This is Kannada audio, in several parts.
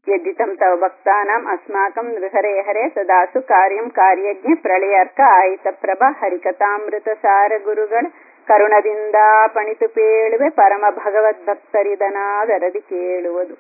यद्दितं तव भक्तानाम् अस्माकं हरे हरे सदासु कार्यं कार्यಜ್ಞೆ ಪ್ರಳಯಾರ್ಕ ಆಯಿತ ಪ್ರಭ ಹರಿಕಥಾಮೃತಸಾರ ಗುರುಗಳ ಕರುಣದಿಂದ ಪಣಿತು ಪೇಳುವೆ ಪರಮ ಭಗವದ್ಭಕ್ತರಿದನಾದರದಿ ಕೇಳುವುದು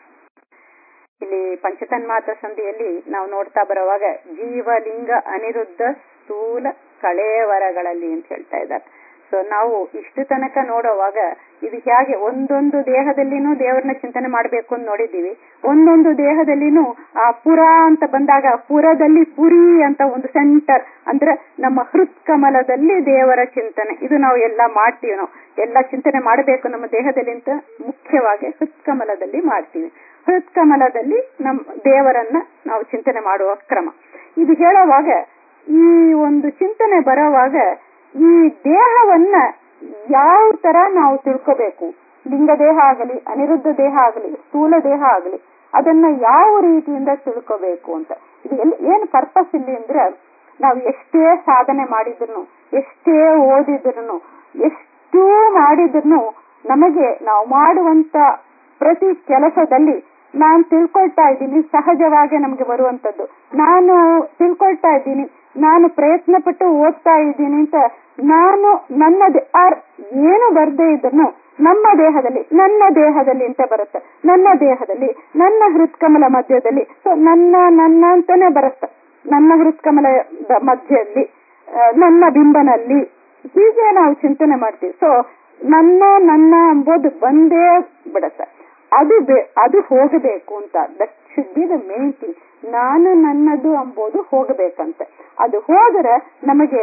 ಇಲ್ಲಿ ಪಂಚತನ್ಮಾತ ಸಂಧಿಯಲ್ಲಿ ನಾವು ನೋಡ್ತಾ ಬರುವಾಗ ಜೀವಲಿಂಗ ಅನಿರುದ್ಧ ಸ್ಥೂಲ ಕಳೇವರಗಳಲ್ಲಿ ಅಂತ ಹೇಳ್ತಾ ಇದ್ದಾರೆ ಸೊ ನಾವು ಇಷ್ಟು ತನಕ ನೋಡುವಾಗ ಇದು ಹೇಗೆ ಒಂದೊಂದು ದೇಹದಲ್ಲಿನೂ ದೇವರನ್ನ ಚಿಂತನೆ ಮಾಡಬೇಕು ಅಂತ ನೋಡಿದ್ದೀವಿ ಒಂದೊಂದು ದೇಹದಲ್ಲಿನೂ ಆ ಪುರ ಅಂತ ಬಂದಾಗ ಪುರದಲ್ಲಿ ಪುರಿ ಅಂತ ಒಂದು ಸೆಂಟರ್ ಅಂದ್ರೆ ನಮ್ಮ ಹೃತ್ಕಮಲದಲ್ಲಿ ದೇವರ ಚಿಂತನೆ ಇದು ನಾವು ಎಲ್ಲ ಮಾಡ್ತೀವಿ ನಾವು ಎಲ್ಲ ಚಿಂತನೆ ಮಾಡಬೇಕು ನಮ್ಮ ದೇಹದಲ್ಲಿ ಅಂತ ಮುಖ್ಯವಾಗಿ ಹೃತ್ಕಮಲದಲ್ಲಿ ಮಾಡ್ತೀವಿ ಹೃತ್ಕಮಲದಲ್ಲಿ ನಮ್ ದೇವರನ್ನ ನಾವು ಚಿಂತನೆ ಮಾಡುವ ಕ್ರಮ ಇದು ಹೇಳುವಾಗ ಈ ಒಂದು ಚಿಂತನೆ ಬರೋವಾಗ ಈ ದೇಹವನ್ನ ಯಾವ ತರ ನಾವು ತಿಳ್ಕೋಬೇಕು ಲಿಂಗ ದೇಹ ಆಗಲಿ ಅನಿರುದ್ಧ ದೇಹ ಆಗಲಿ ಸ್ಥೂಲ ದೇಹ ಆಗಲಿ ಅದನ್ನ ಯಾವ ರೀತಿಯಿಂದ ತಿಳ್ಕೋಬೇಕು ಅಂತ ಇದು ಎಲ್ಲಿ ಏನ್ ಪರ್ಪಸ್ ಇಲ್ಲಿ ಅಂದ್ರೆ ನಾವು ಎಷ್ಟೇ ಸಾಧನೆ ಮಾಡಿದ್ರು ಎಷ್ಟೇ ಓದಿದ್ರು ಎಷ್ಟು ಮಾಡಿದ್ರು ನಮಗೆ ನಾವು ಮಾಡುವಂತ ಪ್ರತಿ ಕೆಲಸದಲ್ಲಿ ನಾನು ತಿಳ್ಕೊಳ್ತಾ ಇದ್ದೀನಿ ಸಹಜವಾಗಿ ನಮ್ಗೆ ಬರುವಂತದ್ದು ನಾನು ತಿಳ್ಕೊಳ್ತಾ ಇದ್ದೀನಿ ನಾನು ಪ್ರಯತ್ನ ಪಟ್ಟು ಓದ್ತಾ ಇದ್ದೀನಿ ಅಂತ ನಾನು ನನ್ನ ಏನು ಬರ್ದೇ ಇದ್ರು ನಮ್ಮ ದೇಹದಲ್ಲಿ ನನ್ನ ದೇಹದಲ್ಲಿ ಅಂತ ಬರುತ್ತೆ ನನ್ನ ದೇಹದಲ್ಲಿ ನನ್ನ ಹೃತ್ಕಮಲ ಮಧ್ಯದಲ್ಲಿ ಸೊ ನನ್ನ ನನ್ನ ಅಂತಾನೆ ಬರುತ್ತೆ ನನ್ನ ಹೃತ್ಕಮಲದ ಮಧ್ಯದಲ್ಲಿ ನನ್ನ ಬಿಂಬನಲ್ಲಿ ಹೀಗೆ ನಾವು ಚಿಂತನೆ ಮಾಡ್ತೀವಿ ಸೊ ನನ್ನ ನನ್ನ ಎಂಬುದು ಬಂದೇ ಬಿಡತ್ತೆ ಅದು ಅದು ಹೋಗಬೇಕು ಅಂತ that should be the main thing ನಾನು ನನ್ನದು ಎಂಬುದು ಹೋಗಬೇಕಂತೆ ಅದು ಹೋದರೆ ನಮಗೆ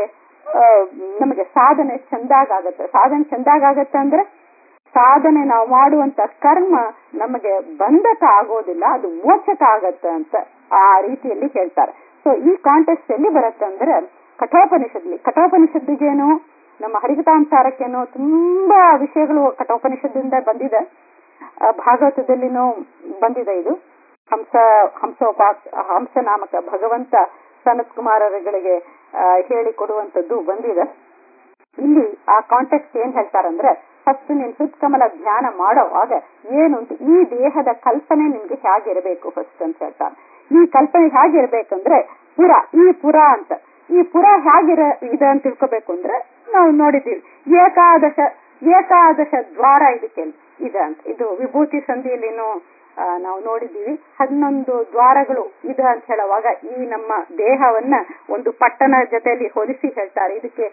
ನಮಗೆ ಸಾಧನೆ ಚಂದಾಗತ್ತೆ ಸಾಧನೆ ಚಂದಾಗತ್ತೆ ಅಂದ್ರೆ ಸಾಧನೆ ನಾವು ಮಾಡುವಂತ ಕರ್ಮ ನಮಗೆ ಬಂಧಕ ಆಗೋದಿಲ್ಲ ಅದು ಮೋಚಕ ಆಗತ್ತೆ ಅಂತ ಆ ರೀತಿಯಲ್ಲಿ ಹೇಳ್ತಾರೆ ಸೊ ಈ ಕಾಂಟೆಸ್ಟ್ ಎಲ್ಲಿ ಬರುತ್ತೆ ಅಂದ್ರೆ ಕಠೋಪನಿಷದ್ಲಿ ಕಠೋಪನಿಷದ್ದಿಗೇನು ನಮ್ಮ ಹರಿಕತಾಂಸಾರಕ್ಕೇನು ತುಂಬಾ ವಿಷಯಗಳು ಕಠೋಪನಿಷದಿಂದ ಬಂದಿದೆ ಭಾಗವತದಲ್ಲಿನೂ ಬಂದಿದೆ ಇದು ಹಂಸ ಹಂಸೋಪಾಕ್ ಹಂಸ ನಾಮಕ ಭಗವಂತ ಸನತ್ ಕುಮಾರರುಗಳಿಗೆ ಹೇಳಿಕೊಡುವಂತದ್ದು ಬಂದಿದೆ ಇಲ್ಲಿ ಆ ಕಾಂಟೆಕ್ಸ್ಟ್ ಏನ್ ಹೇಳ್ತಾರಂದ್ರೆ ಫಸ್ಟ್ ನೀನ್ ಹೃತ್ಕಮಲ ಧ್ಯಾನ ಮಾಡೋವಾಗ ಏನು ಅಂತ ಈ ದೇಹದ ಕಲ್ಪನೆ ನಿಮ್ಗೆ ಹೇಗಿರಬೇಕು ಫಸ್ಟ್ ಅಂತ ಹೇಳ್ತಾರೆ ಈ ಕಲ್ಪನೆ ಹೇಗಿರ್ಬೇಕಂದ್ರೆ ಪುರ ಈ ಪುರ ಅಂತ ಈ ಪುರ ಹೇಗಿರ ಇದೆ ಅಂತ ತಿಳ್ಕೋಬೇಕು ಅಂದ್ರೆ ನಾವು ನೋಡಿದ್ದೀವಿ ಏಕಾದಶ ಏಕಾದಶ ದ್ವಾರ ಇದಕ್ಕೆ ಇದೆ ಅಂತ ಇದು ವಿಭೂತಿ ಸಂಧಿಯಲ್ಲಿನೂ ನಾವು ನೋಡಿದ್ದೀವಿ ಹನ್ನೊಂದು ದ್ವಾರಗಳು ಇದೆ ಅಂತ ಹೇಳುವಾಗ ಈ ನಮ್ಮ ದೇಹವನ್ನ ಒಂದು ಪಟ್ಟಣ ಜೊತೆಯಲ್ಲಿ ಹೋಲಿಸಿ ಹೇಳ್ತಾರೆ ಇದಕ್ಕೆ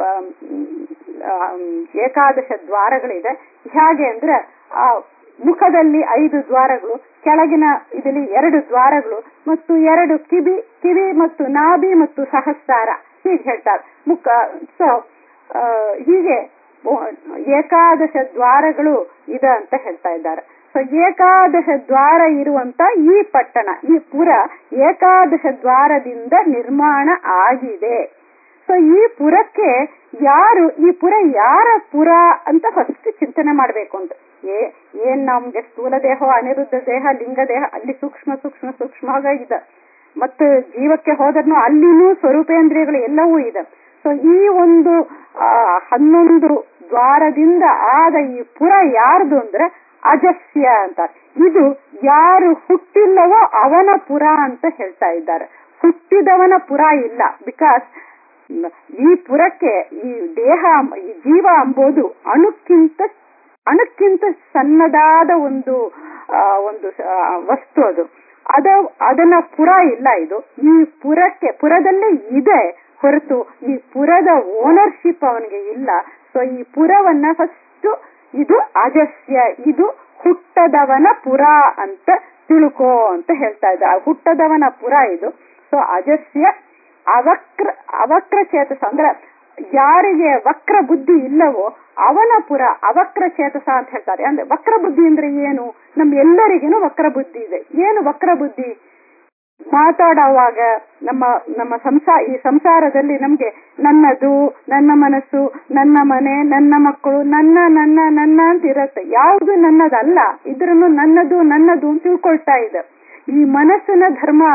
ಏಕಾದಶ ದ್ವಾರಗಳಿದೆ ಹೇಗೆ ಅಂದ್ರೆ ಆ ಮುಖದಲ್ಲಿ ಐದು ದ್ವಾರಗಳು ಕೆಳಗಿನ ಇದರಲ್ಲಿ ಎರಡು ದ್ವಾರಗಳು ಮತ್ತು ಎರಡು ಕಿವಿ ಕಿವಿ ಮತ್ತು ನಾಭಿ ಮತ್ತು ಸಹಸ್ರಾರ ಹೀಗೆ ಹೇಳ್ತಾರೆ ಮುಖ ಸೊ ಹೀಗೆ ಏಕಾದಶ ದ್ವಾರಗಳು ಇದೆ ಅಂತ ಹೇಳ್ತಾ ಇದ್ದಾರೆ ಸೊ ಏಕಾದಶ ದ್ವಾರ ಇರುವಂತ ಈ ಪಟ್ಟಣ ಈ ಪುರ ಏಕಾದಶ ದ್ವಾರದಿಂದ ನಿರ್ಮಾಣ ಆಗಿದೆ ಸೊ ಈ ಪುರಕ್ಕೆ ಯಾರು ಈ ಪುರ ಯಾರ ಪುರ ಅಂತ ಫಸ್ಟ್ ಚಿಂತನೆ ಮಾಡ್ಬೇಕು ಅಂತ ಏ ಏನ್ ನಮ್ಗೆ ಸ್ಥೂಲ ದೇಹ ಅನಿರುದ್ಧ ದೇಹ ಲಿಂಗ ದೇಹ ಅಲ್ಲಿ ಸೂಕ್ಷ್ಮ ಸೂಕ್ಷ್ಮ ಸೂಕ್ಷ್ಮವಾಗ ಇದೆ ಮತ್ತು ಜೀವಕ್ಕೆ ಹೋದ್ರೂ ಅಲ್ಲಿನೂ ಸ್ವರೂಪೇಂದ್ರಿಯಗಳು ಎಲ್ಲವೂ ಇದೆ ಸೊ ಈ ಒಂದು ಹನ್ನೊಂದು ದ್ವಾರದಿಂದ ಆದ ಈ ಪುರ ಯಾರ್ದು ಅಂದ್ರೆ ಅಜಸ್ಯ ಅಂತ ಇದು ಯಾರು ಹುಟ್ಟಿಲ್ಲವೋ ಅವನ ಪುರ ಅಂತ ಹೇಳ್ತಾ ಇದ್ದಾರೆ ಹುಟ್ಟಿದವನ ಪುರ ಇಲ್ಲ ಬಿಕಾಸ್ ಈ ಪುರಕ್ಕೆ ಈ ದೇಹ ಈ ಜೀವ ಎಂಬುದು ಅಣುಕ್ಕಿಂತ ಅಣುಕ್ಕಿಂತ ಸಣ್ಣದಾದ ಒಂದು ಒಂದು ವಸ್ತು ಅದು ಅದ ಅದನ್ನ ಪುರ ಇಲ್ಲ ಇದು ಈ ಪುರಕ್ಕೆ ಪುರದಲ್ಲೇ ಇದೆ ಹೊರತು ಈ ಪುರದ ಓನರ್ಶಿಪ್ ಅವನಿಗೆ ಇಲ್ಲ ಸೊ ಈ ಪುರವನ್ನ ಫಸ್ಟ್ ಇದು ಅಜಸ್ಯ ಇದು ಹುಟ್ಟದವನ ಪುರ ಅಂತ ತಿಳ್ಕೋ ಅಂತ ಹೇಳ್ತಾ ಇದ್ದ ಹುಟ್ಟದವನ ಪುರ ಇದು ಸೊ ಅಜಸ್ಯ ಅವಕ್ರ ಅವಕ್ರ ಚೇತಸ ಅಂದ್ರೆ ಯಾರಿಗೆ ವಕ್ರ ಬುದ್ಧಿ ಇಲ್ಲವೋ ಅವನ ಪುರ ಅವಕ್ರ ಚೇತಸ ಅಂತ ಹೇಳ್ತಾರೆ ಅಂದ್ರೆ ವಕ್ರ ಬುದ್ಧಿ ಅಂದ್ರೆ ಏನು ನಮ್ ಎಲ್ಲರಿಗೇನು ವಕ್ರ ಬುದ್ಧಿ ಇದೆ ಏನು ವಕ್ರ ಬುದ್ಧಿ ಮಾತಾಡುವಾಗ ನಮ್ಮ ನಮ್ಮ ಸಂಸಾರ ಈ ಸಂಸಾರದಲ್ಲಿ ನಮ್ಗೆ ನನ್ನದು ನನ್ನ ಮನಸ್ಸು ನನ್ನ ಮನೆ ನನ್ನ ಮಕ್ಕಳು ನನ್ನ ನನ್ನ ನನ್ನ ಅಂತ ಇರತ್ತೆ ಯಾವುದು ನನ್ನದಲ್ಲ ಇದ್ರೂ ನನ್ನದು ನನ್ನದು ಅಂತ ತಿಳ್ಕೊಳ್ತಾ ಇದೆ ಈ ಮನಸ್ಸಿನ ಧರ್ಮ ಅದು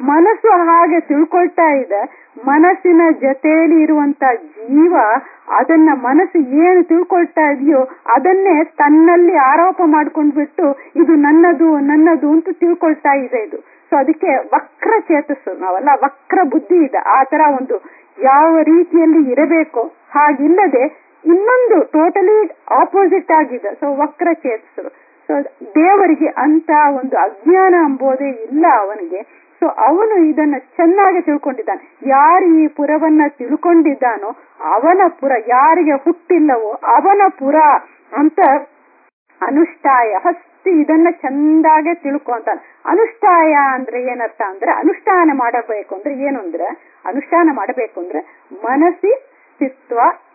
ಮನಸ್ಸು ಹಾಗೆ ತಿಳ್ಕೊಳ್ತಾ ಇದೆ ಮನಸ್ಸಿನ ಜೊತೆಯಲ್ಲಿ ಇರುವಂತ ಜೀವ ಅದನ್ನ ಮನಸ್ಸು ಏನು ತಿಳ್ಕೊಳ್ತಾ ಇದೆಯೋ ಅದನ್ನೇ ತನ್ನಲ್ಲಿ ಆರೋಪ ಮಾಡ್ಕೊಂಡ್ಬಿಟ್ಟು ಇದು ನನ್ನದು ನನ್ನದು ಅಂತ ತಿಳ್ಕೊಳ್ತಾ ಇದೆ ಇದು ಸೊ ಅದಕ್ಕೆ ವಕ್ರ ಚೇತಸ್ಸು ನಾವಲ್ಲ ವಕ್ರ ಬುದ್ಧಿ ಇದೆ ಆ ತರ ಒಂದು ಯಾವ ರೀತಿಯಲ್ಲಿ ಇರಬೇಕೋ ಹಾಗಿಲ್ಲದೆ ಇನ್ನೊಂದು ಟೋಟಲಿ ಆಪೋಸಿಟ್ ಆಗಿದೆ ಸೊ ವಕ್ರ ಚೇತಸ್ಸು ಸೊ ದೇವರಿಗೆ ಅಂತ ಒಂದು ಅಜ್ಞಾನ ಎಂಬುದೇ ಇಲ್ಲ ಅವನಿಗೆ ಸೊ ಅವನು ಇದನ್ನ ಚೆನ್ನಾಗಿ ತಿಳ್ಕೊಂಡಿದ್ದಾನೆ ಯಾರು ಈ ಪುರವನ್ನ ತಿಳ್ಕೊಂಡಿದ್ದಾನೋ ಅವನ ಪುರ ಯಾರಿಗೆ ಹುಟ್ಟಿಲ್ಲವೋ ಅವನ ಪುರ ಅಂತ ಅನುಷ್ಠಾಯ ಫಸ್ಟ್ ಇದನ್ನ ಚಂದಾಗೆ ತಿಳ್ಕೊಂತಾನೆ ಅನುಷ್ಠಾಯ ಅಂದ್ರೆ ಏನರ್ಥ ಅಂದ್ರೆ ಅನುಷ್ಠಾನ ಮಾಡಬೇಕು ಅಂದ್ರೆ ಏನು ಅಂದ್ರೆ ಅನುಷ್ಠಾನ ಮಾಡಬೇಕು ಅಂದ್ರೆ ಮನಸ್ಸಿ ಸ್ಥಿತ್ವ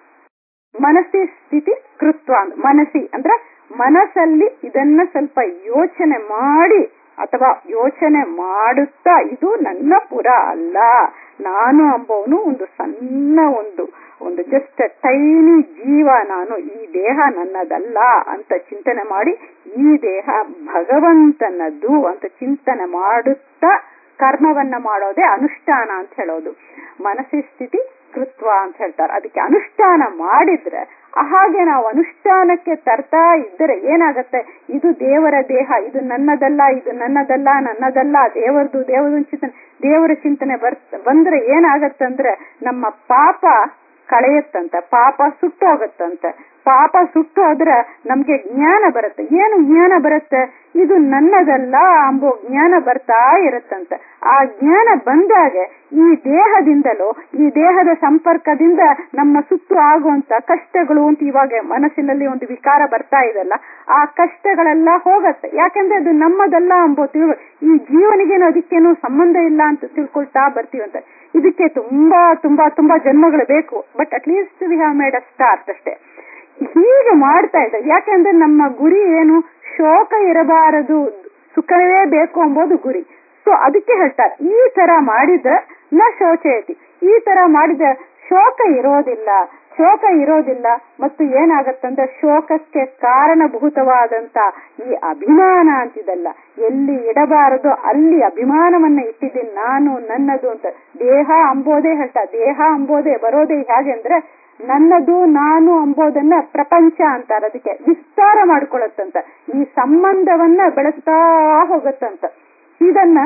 ಮನಸ್ಸಿ ಸ್ಥಿತಿ ಕೃತ್ವ ಅಂತ ಮನಸ್ಸಿ ಅಂದ್ರೆ ಮನಸ್ಸಲ್ಲಿ ಇದನ್ನ ಸ್ವಲ್ಪ ಯೋಚನೆ ಮಾಡಿ ಅಥವಾ ಯೋಚನೆ ಮಾಡುತ್ತಾ ಇದು ನನ್ನ ಪುರ ಅಲ್ಲ ನಾನು ಅಂಬವನು ಒಂದು ಸಣ್ಣ ಒಂದು ಒಂದು ಜಸ್ಟ್ ಟೈನಿ ಜೀವ ನಾನು ಈ ದೇಹ ನನ್ನದಲ್ಲ ಅಂತ ಚಿಂತನೆ ಮಾಡಿ ಈ ದೇಹ ಭಗವಂತನದ್ದು ಅಂತ ಚಿಂತನೆ ಮಾಡುತ್ತಾ ಕರ್ಮವನ್ನ ಮಾಡೋದೇ ಅನುಷ್ಠಾನ ಅಂತ ಹೇಳೋದು ಮನಸ್ಸಿ ಸ್ಥಿತಿ ಕೃತ್ವ ಅಂತ ಹೇಳ್ತಾರೆ ಅದಕ್ಕೆ ಅನುಷ್ಠಾನ ಮಾಡಿದ್ರೆ ಹಾಗೆ ನಾವು ಅನುಷ್ಠಾನಕ್ಕೆ ತರ್ತಾ ಇದ್ದರೆ ಏನಾಗತ್ತೆ ಇದು ದೇವರ ದೇಹ ಇದು ನನ್ನದಲ್ಲ ಇದು ನನ್ನದಲ್ಲ ನನ್ನದಲ್ಲ ದೇವರದು ದೇವರ ಚಿಂತನೆ ದೇವರ ಚಿಂತನೆ ಬರ್ ಬಂದ್ರೆ ಏನಾಗತ್ತಂದ್ರೆ ನಮ್ಮ ಪಾಪ ಕಳೆಯತ್ತಂತೆ ಪಾಪ ಸುಟ್ಟು ಹೋಗತ್ತಂತೆ ಪಾಪ ಸುಟ್ಟು ಹೋದ್ರೆ ನಮ್ಗೆ ಜ್ಞಾನ ಬರುತ್ತೆ ಏನು ಜ್ಞಾನ ಬರುತ್ತೆ ಇದು ನನ್ನದಲ್ಲ ಅಂಬೋ ಜ್ಞಾನ ಬರ್ತಾ ಇರುತ್ತಂತೆ ಆ ಜ್ಞಾನ ಬಂದಾಗ ಈ ದೇಹದಿಂದಲೂ ಈ ದೇಹದ ಸಂಪರ್ಕದಿಂದ ನಮ್ಮ ಸುತ್ತು ಆಗುವಂತ ಕಷ್ಟಗಳು ಅಂತ ಇವಾಗ ಮನಸ್ಸಿನಲ್ಲಿ ಒಂದು ವಿಕಾರ ಬರ್ತಾ ಇದೆಲ್ಲ ಆ ಕಷ್ಟಗಳೆಲ್ಲ ಹೋಗತ್ತೆ ಯಾಕೆಂದ್ರೆ ಅದು ನಮ್ಮದಲ್ಲ ಅಂಬೋ ತಿಳ್ವ ಈ ಜೀವನಿಗೇನು ಅದಕ್ಕೇನು ಸಂಬಂಧ ಇಲ್ಲ ಅಂತ ತಿಳ್ಕೊಳ್ತಾ ಬರ್ತೀವಂತೆ ಇದಕ್ಕೆ ತುಂಬಾ ತುಂಬಾ ತುಂಬಾ ಜನ್ಮಗಳು ಬೇಕು but at least we have made a start ಅಷ್ಟೇ ಹೀಗೆ ಮಾಡ್ತಾ ಇದ್ದ ಯಾಕೆಂದ್ರೆ ನಮ್ಮ ಗುರಿ ಏನು ಶೋಕ ಇರಬಾರದು ಸುಖವೇ ಬೇಕು ಎಂಬುದು ಗುರಿ ಸೊ ಅದಕ್ಕೆ ಹೇಳ್ತಾರೆ ಈ ತರ ಮಾಡಿದ್ರೆ ನ ಶೋಚಯತಿ ಈ ತರ ಮಾಡಿದ್ರೆ ಶೋಕ ಇರೋದಿಲ್ಲ ಶೋಕ ಇರೋದಿಲ್ಲ ಮತ್ತು ಏನಾಗತ್ತಂದ್ರೆ ಶೋಕಕ್ಕೆ ಕಾರಣಭೂತವಾದಂತ ಈ ಅಭಿಮಾನ ಅಂತಿದಲ್ಲ ಎಲ್ಲಿ ಇಡಬಾರದು ಅಲ್ಲಿ ಅಭಿಮಾನವನ್ನ ಇಟ್ಟಿದ್ದೀನಿ ನಾನು ನನ್ನದು ಅಂತ ದೇಹ ಅಂಬೋದೇ ಹೇಳ್ತಾ ದೇಹ ಅಂಬೋದೇ ಬರೋದೇ ಹೇಗೆ ಅಂದ್ರೆ ನನ್ನದು ನಾನು ಅಂಬೋದನ್ನ ಪ್ರಪಂಚ ಅಂತಾರ ಅದಕ್ಕೆ ವಿಸ್ತಾರ ಮಾಡ್ಕೊಳತ್ತಂತ ಈ ಸಂಬಂಧವನ್ನ ಬೆಳೆಸ್ತಾ ಹೋಗತ್ತಂತ ಇದನ್ನ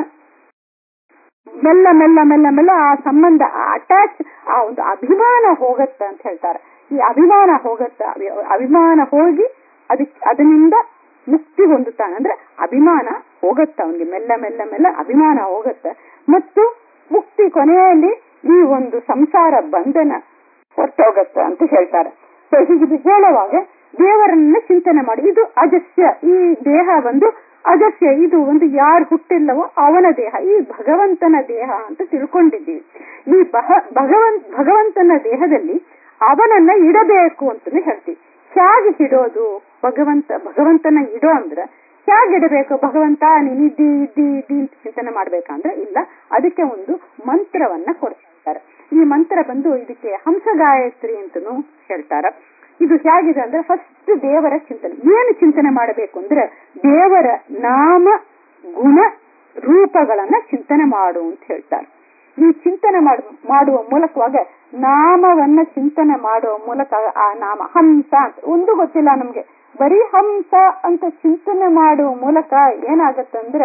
ಮೆಲ್ಲ ಮೆಲ್ಲ ಮೆಲ್ಲ ಮೆಲ್ಲ ಆ ಸಂಬಂಧ ಅಟ್ಯಾಚ್ ಆ ಒಂದು ಅಭಿಮಾನ ಹೋಗತ್ತ ಅಂತ ಹೇಳ್ತಾರೆ ಈ ಅಭಿಮಾನ ಹೋಗತ್ತ ಅಭಿಮಾನ ಹೋಗಿ ಅದಕ್ಕೆ ಅದರಿಂದ ಮುಕ್ತಿ ಹೊಂದುತ್ತಾನೆ ಅಂದ್ರೆ ಅಭಿಮಾನ ಹೋಗತ್ತ ಅವನಿಗೆ ಮೆಲ್ಲ ಮೆಲ್ಲ ಮೆಲ್ಲ ಅಭಿಮಾನ ಹೋಗತ್ತ ಮತ್ತು ಮುಕ್ತಿ ಕೊನೆಯಲ್ಲಿ ಈ ಒಂದು ಸಂಸಾರ ಬಂಧನ ಹೊರಟೋಗತ್ತ ಅಂತ ಹೇಳ್ತಾರೆ ಸೊ ಹೀಗೆ ಹೇಳುವಾಗ ದೇವರನ್ನ ಚಿಂತನೆ ಮಾಡಿ ಇದು ಅಜಸ್ಯ ಈ ದೇಹ ಒಂದು ಅಗತ್ಯ ಇದು ಒಂದು ಯಾರು ಹುಟ್ಟಿಲ್ಲವೋ ಅವನ ದೇಹ ಈ ಭಗವಂತನ ದೇಹ ಅಂತ ತಿಳ್ಕೊಂಡಿದ್ದೀವಿ ಈ ಬಹ ಭಗವಂತ ಭಗವಂತನ ದೇಹದಲ್ಲಿ ಅವನನ್ನ ಇಡಬೇಕು ಅಂತಾನೆ ಹೇಳ್ತೀವಿ ಹೇಗೆ ಇಡೋದು ಭಗವಂತ ಭಗವಂತನ ಇಡೋ ಅಂದ್ರೆ ಹೇಗೆ ಇಡಬೇಕು ಭಗವಂತ ನೀನಿದ್ದಿ ಇದ್ದಿ ಇದ್ದಿ ಅಂತ ಚಿಂತನೆ ಮಾಡ್ಬೇಕಂದ್ರೆ ಇಲ್ಲ ಅದಕ್ಕೆ ಒಂದು ಮಂತ್ರವನ್ನ ಕೊಡ್ತಾರೆ ಈ ಮಂತ್ರ ಬಂದು ಇದಕ್ಕೆ ಹಂಸ ಗಾಯತ್ರಿ ಅಂತನೂ ಹೇಳ್ತಾರ ಇದು ಹೇಗಿದೆ ಅಂದ್ರೆ ಫಸ್ಟ್ ದೇವರ ಚಿಂತನೆ ಏನು ಚಿಂತನೆ ಮಾಡಬೇಕು ಅಂದ್ರೆ ದೇವರ ನಾಮ ಗುಣ ರೂಪಗಳನ್ನ ಚಿಂತನೆ ಮಾಡು ಅಂತ ಹೇಳ್ತಾರೆ ಈ ಚಿಂತನೆ ಮಾಡುವ ಮೂಲಕವಾಗ ನಾಮವನ್ನ ಚಿಂತನೆ ಮಾಡುವ ಮೂಲಕ ಆ ನಾಮ ಹಂಸ ಅಂತ ಒಂದು ಗೊತ್ತಿಲ್ಲ ನಮ್ಗೆ ಬರೀ ಹಂಸ ಅಂತ ಚಿಂತನೆ ಮಾಡುವ ಮೂಲಕ ಏನಾಗತ್ತಂದ್ರೆ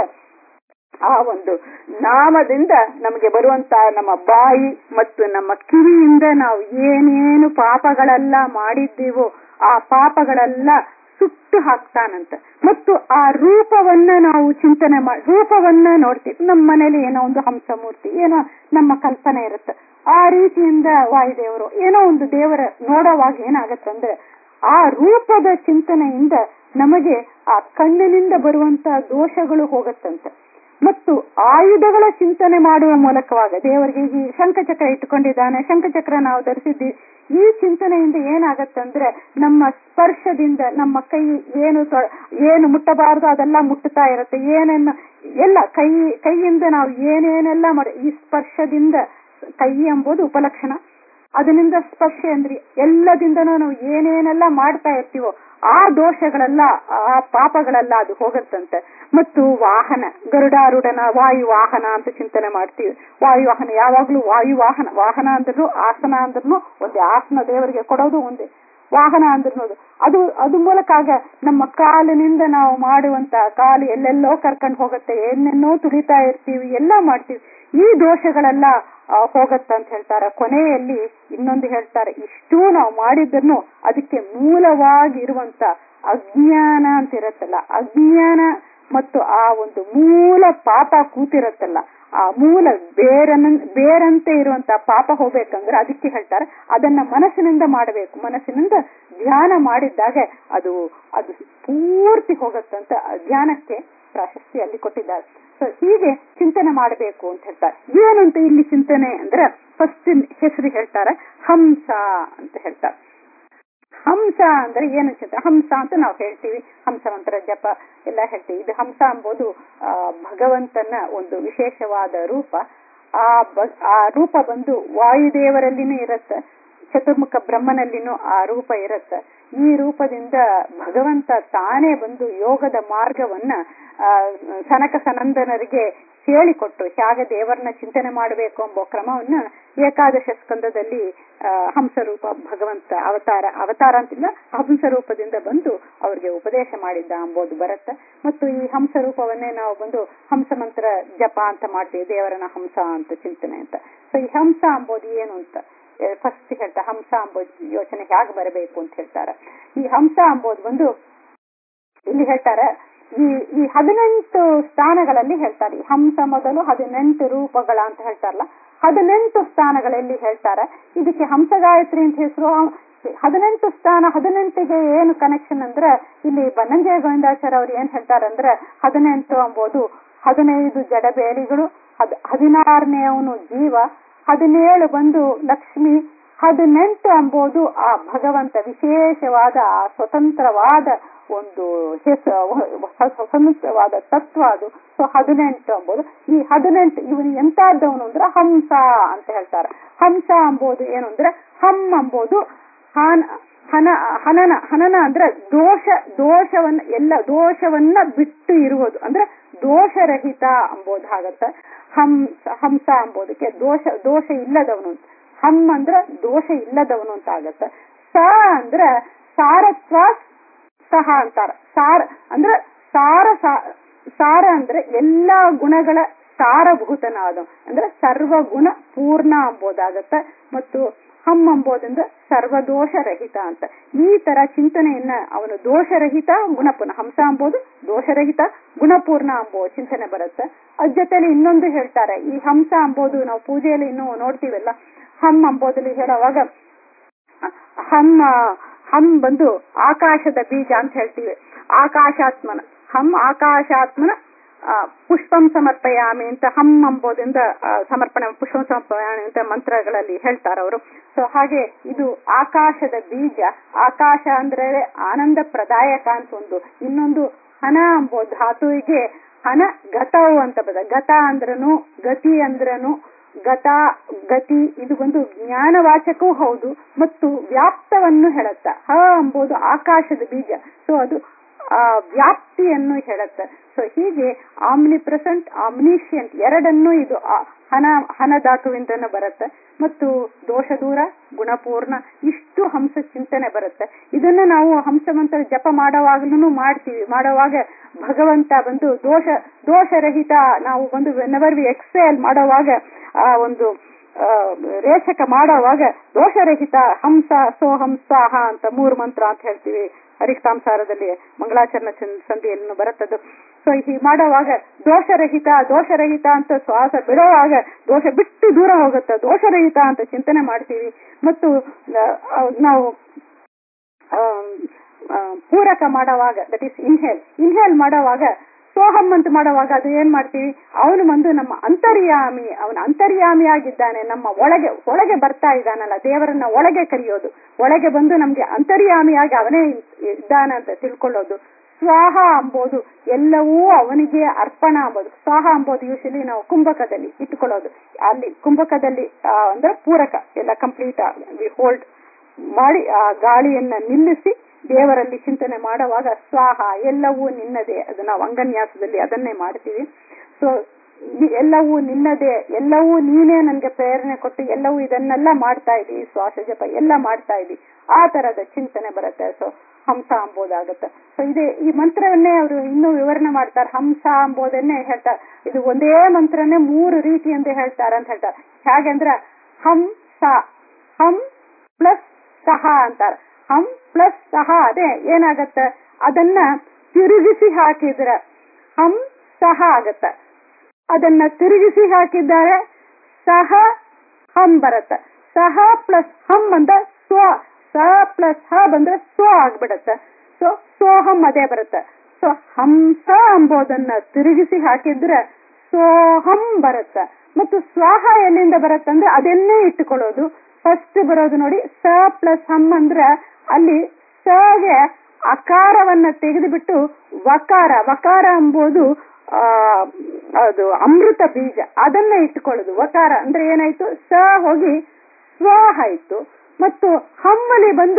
ಆ ಒಂದು ನಾಮದಿಂದ ನಮಗೆ ಬರುವಂತ ನಮ್ಮ ಬಾಯಿ ಮತ್ತು ನಮ್ಮ ಕಿವಿಯಿಂದ ನಾವು ಏನೇನು ಪಾಪಗಳೆಲ್ಲ ಮಾಡಿದ್ದೀವೋ ಆ ಪಾಪಗಳೆಲ್ಲ ಸುಟ್ಟು ಹಾಕ್ತಾನಂತ ಮತ್ತು ಆ ರೂಪವನ್ನ ನಾವು ಚಿಂತನೆ ಮಾಡಿ ರೂಪವನ್ನ ನೋಡ್ತೀವಿ ನಮ್ಮ ಮನೇಲಿ ಏನೋ ಒಂದು ಹಂಸ ಮೂರ್ತಿ ಏನೋ ನಮ್ಮ ಕಲ್ಪನೆ ಇರುತ್ತೆ ಆ ರೀತಿಯಿಂದ ವಾಯುದೇವರು ಏನೋ ಒಂದು ದೇವರ ನೋಡೋವಾಗ ಏನಾಗತ್ತಂದ್ರೆ ಆ ರೂಪದ ಚಿಂತನೆಯಿಂದ ನಮಗೆ ಆ ಕಣ್ಣಿನಿಂದ ಬರುವಂತ ದೋಷಗಳು ಹೋಗತ್ತಂತೆ ಮತ್ತು ಆಯುಧಗಳ ಚಿಂತನೆ ಮಾಡುವ ಮೂಲಕವಾಗ ದೇವರಿಗೆ ಈ ಶಂಖಚಕ್ರ ಇಟ್ಟುಕೊಂಡಿದ್ದಾನೆ ಶಂಖಚಕ್ರ ನಾವು ಧರಿಸಿದ್ದೀವಿ ಈ ಚಿಂತನೆಯಿಂದ ಏನಾಗತ್ತಂದ್ರೆ ನಮ್ಮ ಸ್ಪರ್ಶದಿಂದ ನಮ್ಮ ಕೈ ಏನು ಏನು ಮುಟ್ಟಬಾರದು ಅದೆಲ್ಲ ಮುಟ್ಟುತ್ತಾ ಇರುತ್ತೆ ಏನೇನು ಎಲ್ಲ ಕೈ ಕೈಯಿಂದ ನಾವು ಏನೇನೆಲ್ಲ ಮಾಡಿ ಈ ಸ್ಪರ್ಶದಿಂದ ಕೈ ಎಂಬುದು ಉಪಲಕ್ಷಣ ಅದರಿಂದ ಸ್ಪರ್ಶೇಂದ್ರಿಯ ಎಲ್ಲದಿಂದನೂ ನಾವು ಏನೇನೆಲ್ಲ ಮಾಡ್ತಾ ಇರ್ತೀವೋ ಆ ದೋಷಗಳೆಲ್ಲ ಆ ಪಾಪಗಳೆಲ್ಲ ಅದು ಹೋಗುತ್ತಂತೆ ಮತ್ತು ವಾಹನ ಗರುಡಾರೂಢನ ವಾಯು ವಾಹನ ಅಂತ ಚಿಂತನೆ ಮಾಡ್ತೀವಿ ವಾಯು ವಾಹನ ಯಾವಾಗ್ಲೂ ವಾಯು ವಾಹನ ವಾಹನ ಅಂದ್ರೂ ಆಸನ ಅಂದ್ರೂ ಒಂದೇ ಆಸನ ದೇವರಿಗೆ ಕೊಡೋದು ಒಂದೇ ವಾಹನ ಅಂದ್ರೂ ಅದು ಅದು ಮೂಲಕ ಆಗ ನಮ್ಮ ಕಾಲಿನಿಂದ ನಾವು ಮಾಡುವಂತ ಕಾಲು ಎಲ್ಲೆಲ್ಲೋ ಕರ್ಕೊಂಡು ಹೋಗುತ್ತೆ ಏನೇನೋ ತುಳಿತಾ ಇರ್ತೀವಿ ಎಲ್ಲ ಮಾಡ್ತೀವಿ ಈ ದೋಷಗಳೆಲ್ಲ ಹೋಗತ್ತ ಅಂತ ಹೇಳ್ತಾರೆ ಕೊನೆಯಲ್ಲಿ ಇನ್ನೊಂದು ಹೇಳ್ತಾರೆ ಇಷ್ಟೂ ನಾವು ಮಾಡಿದ್ದನ್ನು ಅದಕ್ಕೆ ಮೂಲವಾಗಿ ಇರುವಂತ ಅಜ್ಞಾನ ಅಂತ ಇರತ್ತಲ್ಲ ಅಜ್ಞಾನ ಮತ್ತು ಆ ಒಂದು ಮೂಲ ಪಾಪ ಕೂತಿರತ್ತಲ್ಲ ಆ ಮೂಲ ಬೇರನ ಬೇರಂತೆ ಇರುವಂತ ಪಾಪ ಹೋಗ್ಬೇಕಂದ್ರೆ ಅದಕ್ಕೆ ಹೇಳ್ತಾರೆ ಅದನ್ನ ಮನಸ್ಸಿನಿಂದ ಮಾಡಬೇಕು ಮನಸ್ಸಿನಿಂದ ಧ್ಯಾನ ಮಾಡಿದ್ದಾಗ ಅದು ಅದು ಪೂರ್ತಿ ಹೋಗತ್ತಂತ ಧ್ಯಾನಕ್ಕೆ ಪ್ರಾಶಸ್ತಿ ಅಲ್ಲಿ ಕೊಟ್ಟಿದ್ದಾರೆ ಸೊ ಹೀಗೆ ಚಿಂತನೆ ಮಾಡಬೇಕು ಅಂತ ಹೇಳ್ತಾರೆ ಏನಂತ ಇಲ್ಲಿ ಚಿಂತನೆ ಅಂದ್ರೆ ಫಸ್ಟ್ ಹೆಸರು ಹೇಳ್ತಾರೆ ಹಂಸ ಅಂತ ಹೇಳ್ತಾರೆ ಹಂಸ ಅಂದ್ರೆ ಏನು ಚಿಂತನೆ ಹಂಸ ಅಂತ ನಾವು ಹೇಳ್ತೀವಿ ಹಂಸ ಮಂತ್ರ ಜಪ ಎಲ್ಲ ಹೇಳ್ತೀವಿ ಇದು ಹಂಸ ಎಂಬುದು ಆ ಭಗವಂತನ ಒಂದು ವಿಶೇಷವಾದ ರೂಪ ಆ ಆ ರೂಪ ಬಂದು ವಾಯುದೇವರಲ್ಲಿನೂ ಇರತ್ತೆ ಚತುರ್ಮುಖ ಬ್ರಹ್ಮನಲ್ಲಿನೂ ಆ ರೂಪ ಇರತ್ತೆ ಈ ರೂಪದಿಂದ ಭಗವಂತ ತಾನೇ ಬಂದು ಯೋಗದ ಮಾರ್ಗವನ್ನ ಆ ಸನಕ ಸನಂದನರಿಗೆ ಹೇಳಿಕೊಟ್ಟು ಹೇಗೆ ದೇವರನ್ನ ಚಿಂತನೆ ಮಾಡಬೇಕು ಎಂಬ ಕ್ರಮವನ್ನ ಏಕಾದಶ ಸ್ಕಂದದಲ್ಲಿ ಹಂಸರೂಪ ಭಗವಂತ ಅವತಾರ ಅವತಾರ ಅಂತಿಲ್ಲ ಹಂಸ ರೂಪದಿಂದ ಬಂದು ಅವ್ರಿಗೆ ಉಪದೇಶ ಮಾಡಿದ್ದ ಎಂಬುದು ಬರುತ್ತೆ ಮತ್ತು ಈ ಹಂಸ ರೂಪವನ್ನೇ ನಾವು ಬಂದು ಹಂಸ ಮಂತ್ರ ಜಪ ಅಂತ ಮಾಡ್ತೀವಿ ದೇವರನ ಹಂಸ ಅಂತ ಚಿಂತನೆ ಅಂತ ಸೊ ಈ ಹಂಸ ಅಂಬೋದು ಏನು ಅಂತ ಫಸ್ಟ್ ಹೇಳ್ತಾ ಹಂಸ ಅಂಬೋದು ಯೋಚನೆ ಹೇಗೆ ಬರಬೇಕು ಅಂತ ಹೇಳ್ತಾರೆ ಈ ಹಂಸ ಅಂಬೋದು ಬಂದು ಇಲ್ಲಿ ಹೇಳ್ತಾರೆ ಈ ಈ ಹದಿನೆಂಟು ಸ್ಥಾನಗಳಲ್ಲಿ ಹೇಳ್ತಾರೆ ಹಂಸ ಮೊದಲು ಹದಿನೆಂಟು ರೂಪಗಳ ಅಂತ ಹೇಳ್ತಾರಲ್ಲ ಹದಿನೆಂಟು ಸ್ಥಾನಗಳಲ್ಲಿ ಹೇಳ್ತಾರೆ ಇದಕ್ಕೆ ಹಂಸ ಗಾಯತ್ರಿ ಅಂತ ಹೆಸರು ಹದಿನೆಂಟು ಸ್ಥಾನ ಹದಿನೆಂಟಿಗೆ ಏನು ಕನೆಕ್ಷನ್ ಅಂದ್ರೆ ಇಲ್ಲಿ ಬನ್ನಂಜಯ ಗೋವಿಂದಾಚಾರ್ಯ ಅವ್ರು ಏನ್ ಹೇಳ್ತಾರಂದ್ರೆ ಹದಿನೆಂಟು ಎಂಬುದು ಹದಿನೈದು ಜಡಬೇಲಿಗಳು ಹದ್ ಹದಿನಾರನೇ ಅವನು ಜೀವ ಹದಿನೇಳು ಬಂದು ಲಕ್ಷ್ಮಿ ಹದಿನೆಂಟು ಎಂಬುದು ಆ ಭಗವಂತ ವಿಶೇಷವಾದ ಆ ಸ್ವತಂತ್ರವಾದ ಒಂದು ಸ್ವತಂತ್ರವಾದ ತತ್ವ ಅದು ಸೊ ಹದಿನೆಂಟು ಎಂಬುದು ಈ ಹದಿನೆಂಟು ಇವನು ಎಂತಾದವನು ಅಂದ್ರೆ ಹಂಸ ಅಂತ ಹೇಳ್ತಾರೆ ಹಂಸ ಎಂಬುದು ಏನು ಅಂದ್ರೆ ಹಮ್ ಎಂಬುದು ಹನ ಹನ ಹನನ ಹನನ ಅಂದ್ರೆ ದೋಷ ದೋಷವನ್ನ ಎಲ್ಲ ದೋಷವನ್ನ ಬಿಟ್ಟು ಇರುವುದು ಅಂದ್ರೆ ದೋಷರಹಿತ ಎಂಬುದಾಗತ್ತ ಹಂಸ ಹಂಸ ಎಂಬುದಕ್ಕೆ ದೋಷ ದೋಷ ಇಲ್ಲದವನು ಹಮ್ ಅಂದ್ರ ದೋಷ ಇಲ್ಲದವನು ಅಂತ ಆಗತ್ತ ಸ ಅಂದ್ರ ಸಾರತ್ವ ಸಹ ಅಂತಾರ ಸಾರ ಅಂದ್ರ ಸಾರ ಸಾರ ಅಂದ್ರೆ ಎಲ್ಲಾ ಗುಣಗಳ ಸಾರಭೂತನಾದ ಅಂದ್ರೆ ಸರ್ವಗುಣ ಪೂರ್ಣ ಎಂಬುದಾಗತ್ತ ಮತ್ತು ಹಮ್ ಎಂಬುದಂದ್ರೆ ಸರ್ವದೋಷ ರಹಿತ ಅಂತ ಈ ತರ ಚಿಂತನೆಯನ್ನ ಅವನು ದೋಷರಹಿತ ಗುಣಪೂರ್ಣ ಹಂಸ ಎಂಬುದು ದೋಷರಹಿತ ಗುಣಪೂರ್ಣ ಎಂಬೋ ಚಿಂತನೆ ಬರುತ್ತೆ ಅದ್ ಜೊತೆಲಿ ಇನ್ನೊಂದು ಹೇಳ್ತಾರೆ ಈ ಹಂಸ ಎಂಬುದು ನಾವು ಪೂಜೆಯಲ್ಲಿ ಇನ್ನು ನೋಡ್ತೀವಲ್ಲ ಹಮ್ ಎಂಬುದಲ್ಲಿ ಹೇಳುವಾಗ ಹಮ್ ಹಮ್ ಬಂದು ಆಕಾಶದ ಬೀಜ ಅಂತ ಹೇಳ್ತೀವಿ ಆಕಾಶಾತ್ಮನ ಹಮ್ ಆಕಾಶಾತ್ಮನ ಪುಷ್ಪಂ ಸಮರ್ಪಯಾಮಿ ಅಂತ ಹಮ್ ಎಂಬುದರಿಂದ ಸಮರ್ಪಣೆ ಪುಷ್ಪಂ ಸಮರ್ಪಯಾಮಿ ಅಂತ ಮಂತ್ರಗಳಲ್ಲಿ ಹೇಳ್ತಾರೆ ಅವರು ಸೊ ಹಾಗೆ ಇದು ಆಕಾಶದ ಬೀಜ ಆಕಾಶ ಅಂದ್ರೆ ಆನಂದ ಪ್ರದಾಯಕ ಅಂತ ಒಂದು ಇನ್ನೊಂದು ಹನ ಎಂಬೋ ಧಾತುವಿಗೆ ಹನ ಗತವು ಅಂತ ಬದ ಗತ ಅಂದ್ರನು ಗತಿ ಅಂದ್ರನು ಗತ ಗತಿ ಇದು ಒಂದು ಜ್ಞಾನವಾಚಕವೂ ಹೌದು ಮತ್ತು ವ್ಯಾಪ್ತವನ್ನು ಹೇಳುತ್ತ ಹ ಎಂಬುದು ಆಕಾಶದ ಬೀಜ ಸೊ ಅದು ಆ ವ್ಯಾಪ್ತಿಯನ್ನು ಹೇಳುತ್ತೆ ಸೊ ಹೀಗೆ ಆಮ್ನಿ ಪ್ರೆಸೆಂಟ್ ಆಮ್ನಿಷಿಯಂಟ್ ಎರಡನ್ನೂ ಇದು ಹನ ಹನ ಧಾತುವಿಂದನೂ ಬರುತ್ತೆ ಮತ್ತು ದೋಷ ದೂರ ಗುಣಪೂರ್ಣ ಇಷ್ಟು ಹಂಸ ಚಿಂತನೆ ಬರುತ್ತೆ ಇದನ್ನ ನಾವು ಹಂಸ ಮಂತ್ರ ಜಪ ಮಾಡುವಾಗ್ಲೂ ಮಾಡ್ತೀವಿ ಮಾಡುವಾಗ ಭಗವಂತ ಬಂದು ದೋಷ ದೋಷರಹಿತ ನಾವು ಬಂದು ವೆನೆವರ್ ವಿ ಎಕ್ಸೆಲ್ ಮಾಡುವಾಗ ಆ ಒಂದು ರೇಚಕ ಮಾಡುವಾಗ ದೋಷರಹಿತ ಹಂಸ ಸೋ ಹಂಸಾಹ ಅಂತ ಮೂರು ಮಂತ್ರ ಅಂತ ಹೇಳ್ತೀವಿ ಹರಿಕಾಂಸಾರದಲ್ಲಿ ಮಂಗಳಾಚರಣ ಸಂಧಿಯನ್ನು ಬರುತ್ತದು ಸೊ ಹೀಗೆ ಮಾಡುವಾಗ ದೋಷರಹಿತ ದೋಷರಹಿತ ಅಂತ ಶ್ವಾಸ ಬಿಡುವಾಗ ದೋಷ ಬಿಟ್ಟು ದೂರ ಹೋಗುತ್ತೆ ದೋಷರಹಿತ ಅಂತ ಚಿಂತನೆ ಮಾಡ್ತೀವಿ ಮತ್ತು ನಾವು ಪೂರಕ ಮಾಡುವಾಗ ದಟ್ ಈಸ್ ಇನ್ಹೇಲ್ ಇನ್ಹೇಲ್ ಮಾಡುವಾಗ ಸೋಹಂ ಅಂತ ಮಾಡುವಾಗ ಅದು ಏನ್ ಮಾಡ್ತೀವಿ ಅವನು ಬಂದು ನಮ್ಮ ಅಂತರ್ಯಾಮಿ ಅವನ ಅಂತರ್ಯಾಮಿ ಆಗಿದ್ದಾನೆ ನಮ್ಮ ಒಳಗೆ ಒಳಗೆ ಬರ್ತಾ ಇದ್ದಾನಲ್ಲ ದೇವರನ್ನ ಒಳಗೆ ಕರೆಯೋದು ಒಳಗೆ ಬಂದು ನಮ್ಗೆ ಅಂತರ್ಯಾಮಿಯಾಗಿ ಅವನೇ ಇದ್ದಾನೆ ಅಂತ ತಿಳ್ಕೊಳ್ಳೋದು ಸ್ವಾಹ ಅಂಬೋದು ಎಲ್ಲವೂ ಅವನಿಗೆ ಅರ್ಪಣ ಅಂಬೋದು ಸ್ವಾಹ ಅಂಬೋದು ಯೂಶಲಿ ನಾವು ಕುಂಭಕದಲ್ಲಿ ಇಟ್ಕೊಳ್ಳೋದು ಅಲ್ಲಿ ಕುಂಭಕದಲ್ಲಿ ಆ, ಅಂದ್ರೆ ಪೂರಕ ಎಲ್ಲ ಕಂಪ್ಲೀಟ್ ವಿ ಹೋಲ್ಡ್ ಮಾಡಿ ಆ ಗಾಳಿಯನ್ನ ನಿಲ್ಲಿಸಿ ದೇವರಲ್ಲಿ ಚಿಂತನೆ ಮಾಡುವಾಗ ಸ್ವಾಹ ಎಲ್ಲವೂ ನಿನ್ನದೇ ಅದು ನಾವು ಅಂಗನ್ಯಾಸದಲ್ಲಿ ಅದನ್ನೇ ಮಾಡ್ತೀವಿ ಸೊ ಎಲ್ಲವೂ ನಿನ್ನದೇ ಎಲ್ಲವೂ ನೀನೇ ನನ್ಗೆ ಪ್ರೇರಣೆ ಕೊಟ್ಟು ಎಲ್ಲವೂ ಇದನ್ನೆಲ್ಲ ಮಾಡ್ತಾ ಇದ್ದೀವಿ ಶ್ವಾಸ ಜಪ ಎಲ್ಲ ಮಾಡ್ತಾ ಇದ್ದೀವಿ ಆ ತರದ ಚಿಂತನೆ ಬರುತ್ತೆ ಸೊ ಹಂಸ ಅಂಬೋದಾಗುತ್ತೆ ಸೊ ಇದೇ ಈ ಮಂತ್ರವನ್ನೇ ಅವರು ಇನ್ನೂ ವಿವರಣೆ ಮಾಡ್ತಾರೆ ಹಂಸ ಅಂಬೋದನ್ನೇ ಹೇಳ್ತಾರೆ ಇದು ಒಂದೇ ಮಂತ್ರನೇ ಮೂರು ರೀತಿ ಅಂತ ಹೇಳ್ತಾರೆ ಅಂತ ಹೇಳ್ತಾರೆ ಹೇಗೆಂದ್ರೆ ಹಂ ಸ ಹಂ ಪ್ಲಸ್ ಸಹ ಅಂತಾರೆ ಹಂ ಪ್ಲಸ್ ಸಹ ಅದೇ ಏನಾಗತ್ತೆ ಅದನ್ನ ತಿರುಗಿಸಿ ಹಾಕಿದ್ರೆ ಹಂ ಸಹ ಆಗತ್ತೆ ಅದನ್ನ ತಿರುಗಿಸಿ ಹಾಕಿದ್ದಾರೆ ಸಹ ಹಂ ಬರುತ್ತೆ ಸಹ ಪ್ಲಸ್ ಹಂ ಅಂತ ಸ್ವ ಸ ಪ್ಲಸ್ ಹ ಬಂದ್ರೆ ಸ್ವ ಆಗ್ಬಿಡತ್ತೆ ಸೊ ಸೋಹಂ ಅದೇ ಬರುತ್ತೆ ಸೊ ಹಂಸ ಅಂಬೋದನ್ನ ತಿರುಗಿಸಿ ಹಾಕಿದ್ರೆ ಸೋಹಂ ಬರುತ್ತೆ ಮತ್ತು ಸ್ವಾಹ ಎಲ್ಲಿಂದ ಬರುತ್ತೆ ಅಂದ್ರೆ ಅದನ್ನೇ ಇಟ್ಟುಕೊಳ್ಳೋದು ಫಸ್ಟ್ ಬರೋದು ನೋಡಿ ಸ ಪ್ಲಸ್ ಹಂ ಅಂದ್ರೆ ಅಲ್ಲಿ ಸಗೆ ಅಕಾರವನ್ನ ತೆಗೆದುಬಿಟ್ಟು ವಕಾರ ವಕಾರ ಎಂಬುದು ಆ ಅದು ಅಮೃತ ಬೀಜ ಅದನ್ನ ಇಟ್ಕೊಳ್ಳೋದು ವಕಾರ ಅಂದ್ರೆ ಏನಾಯ್ತು ಸ ಹೋಗಿ ಸ್ವ ಆಯ್ತು ಮತ್ತು ಹಮ್ಮಲಿ ಬಂದು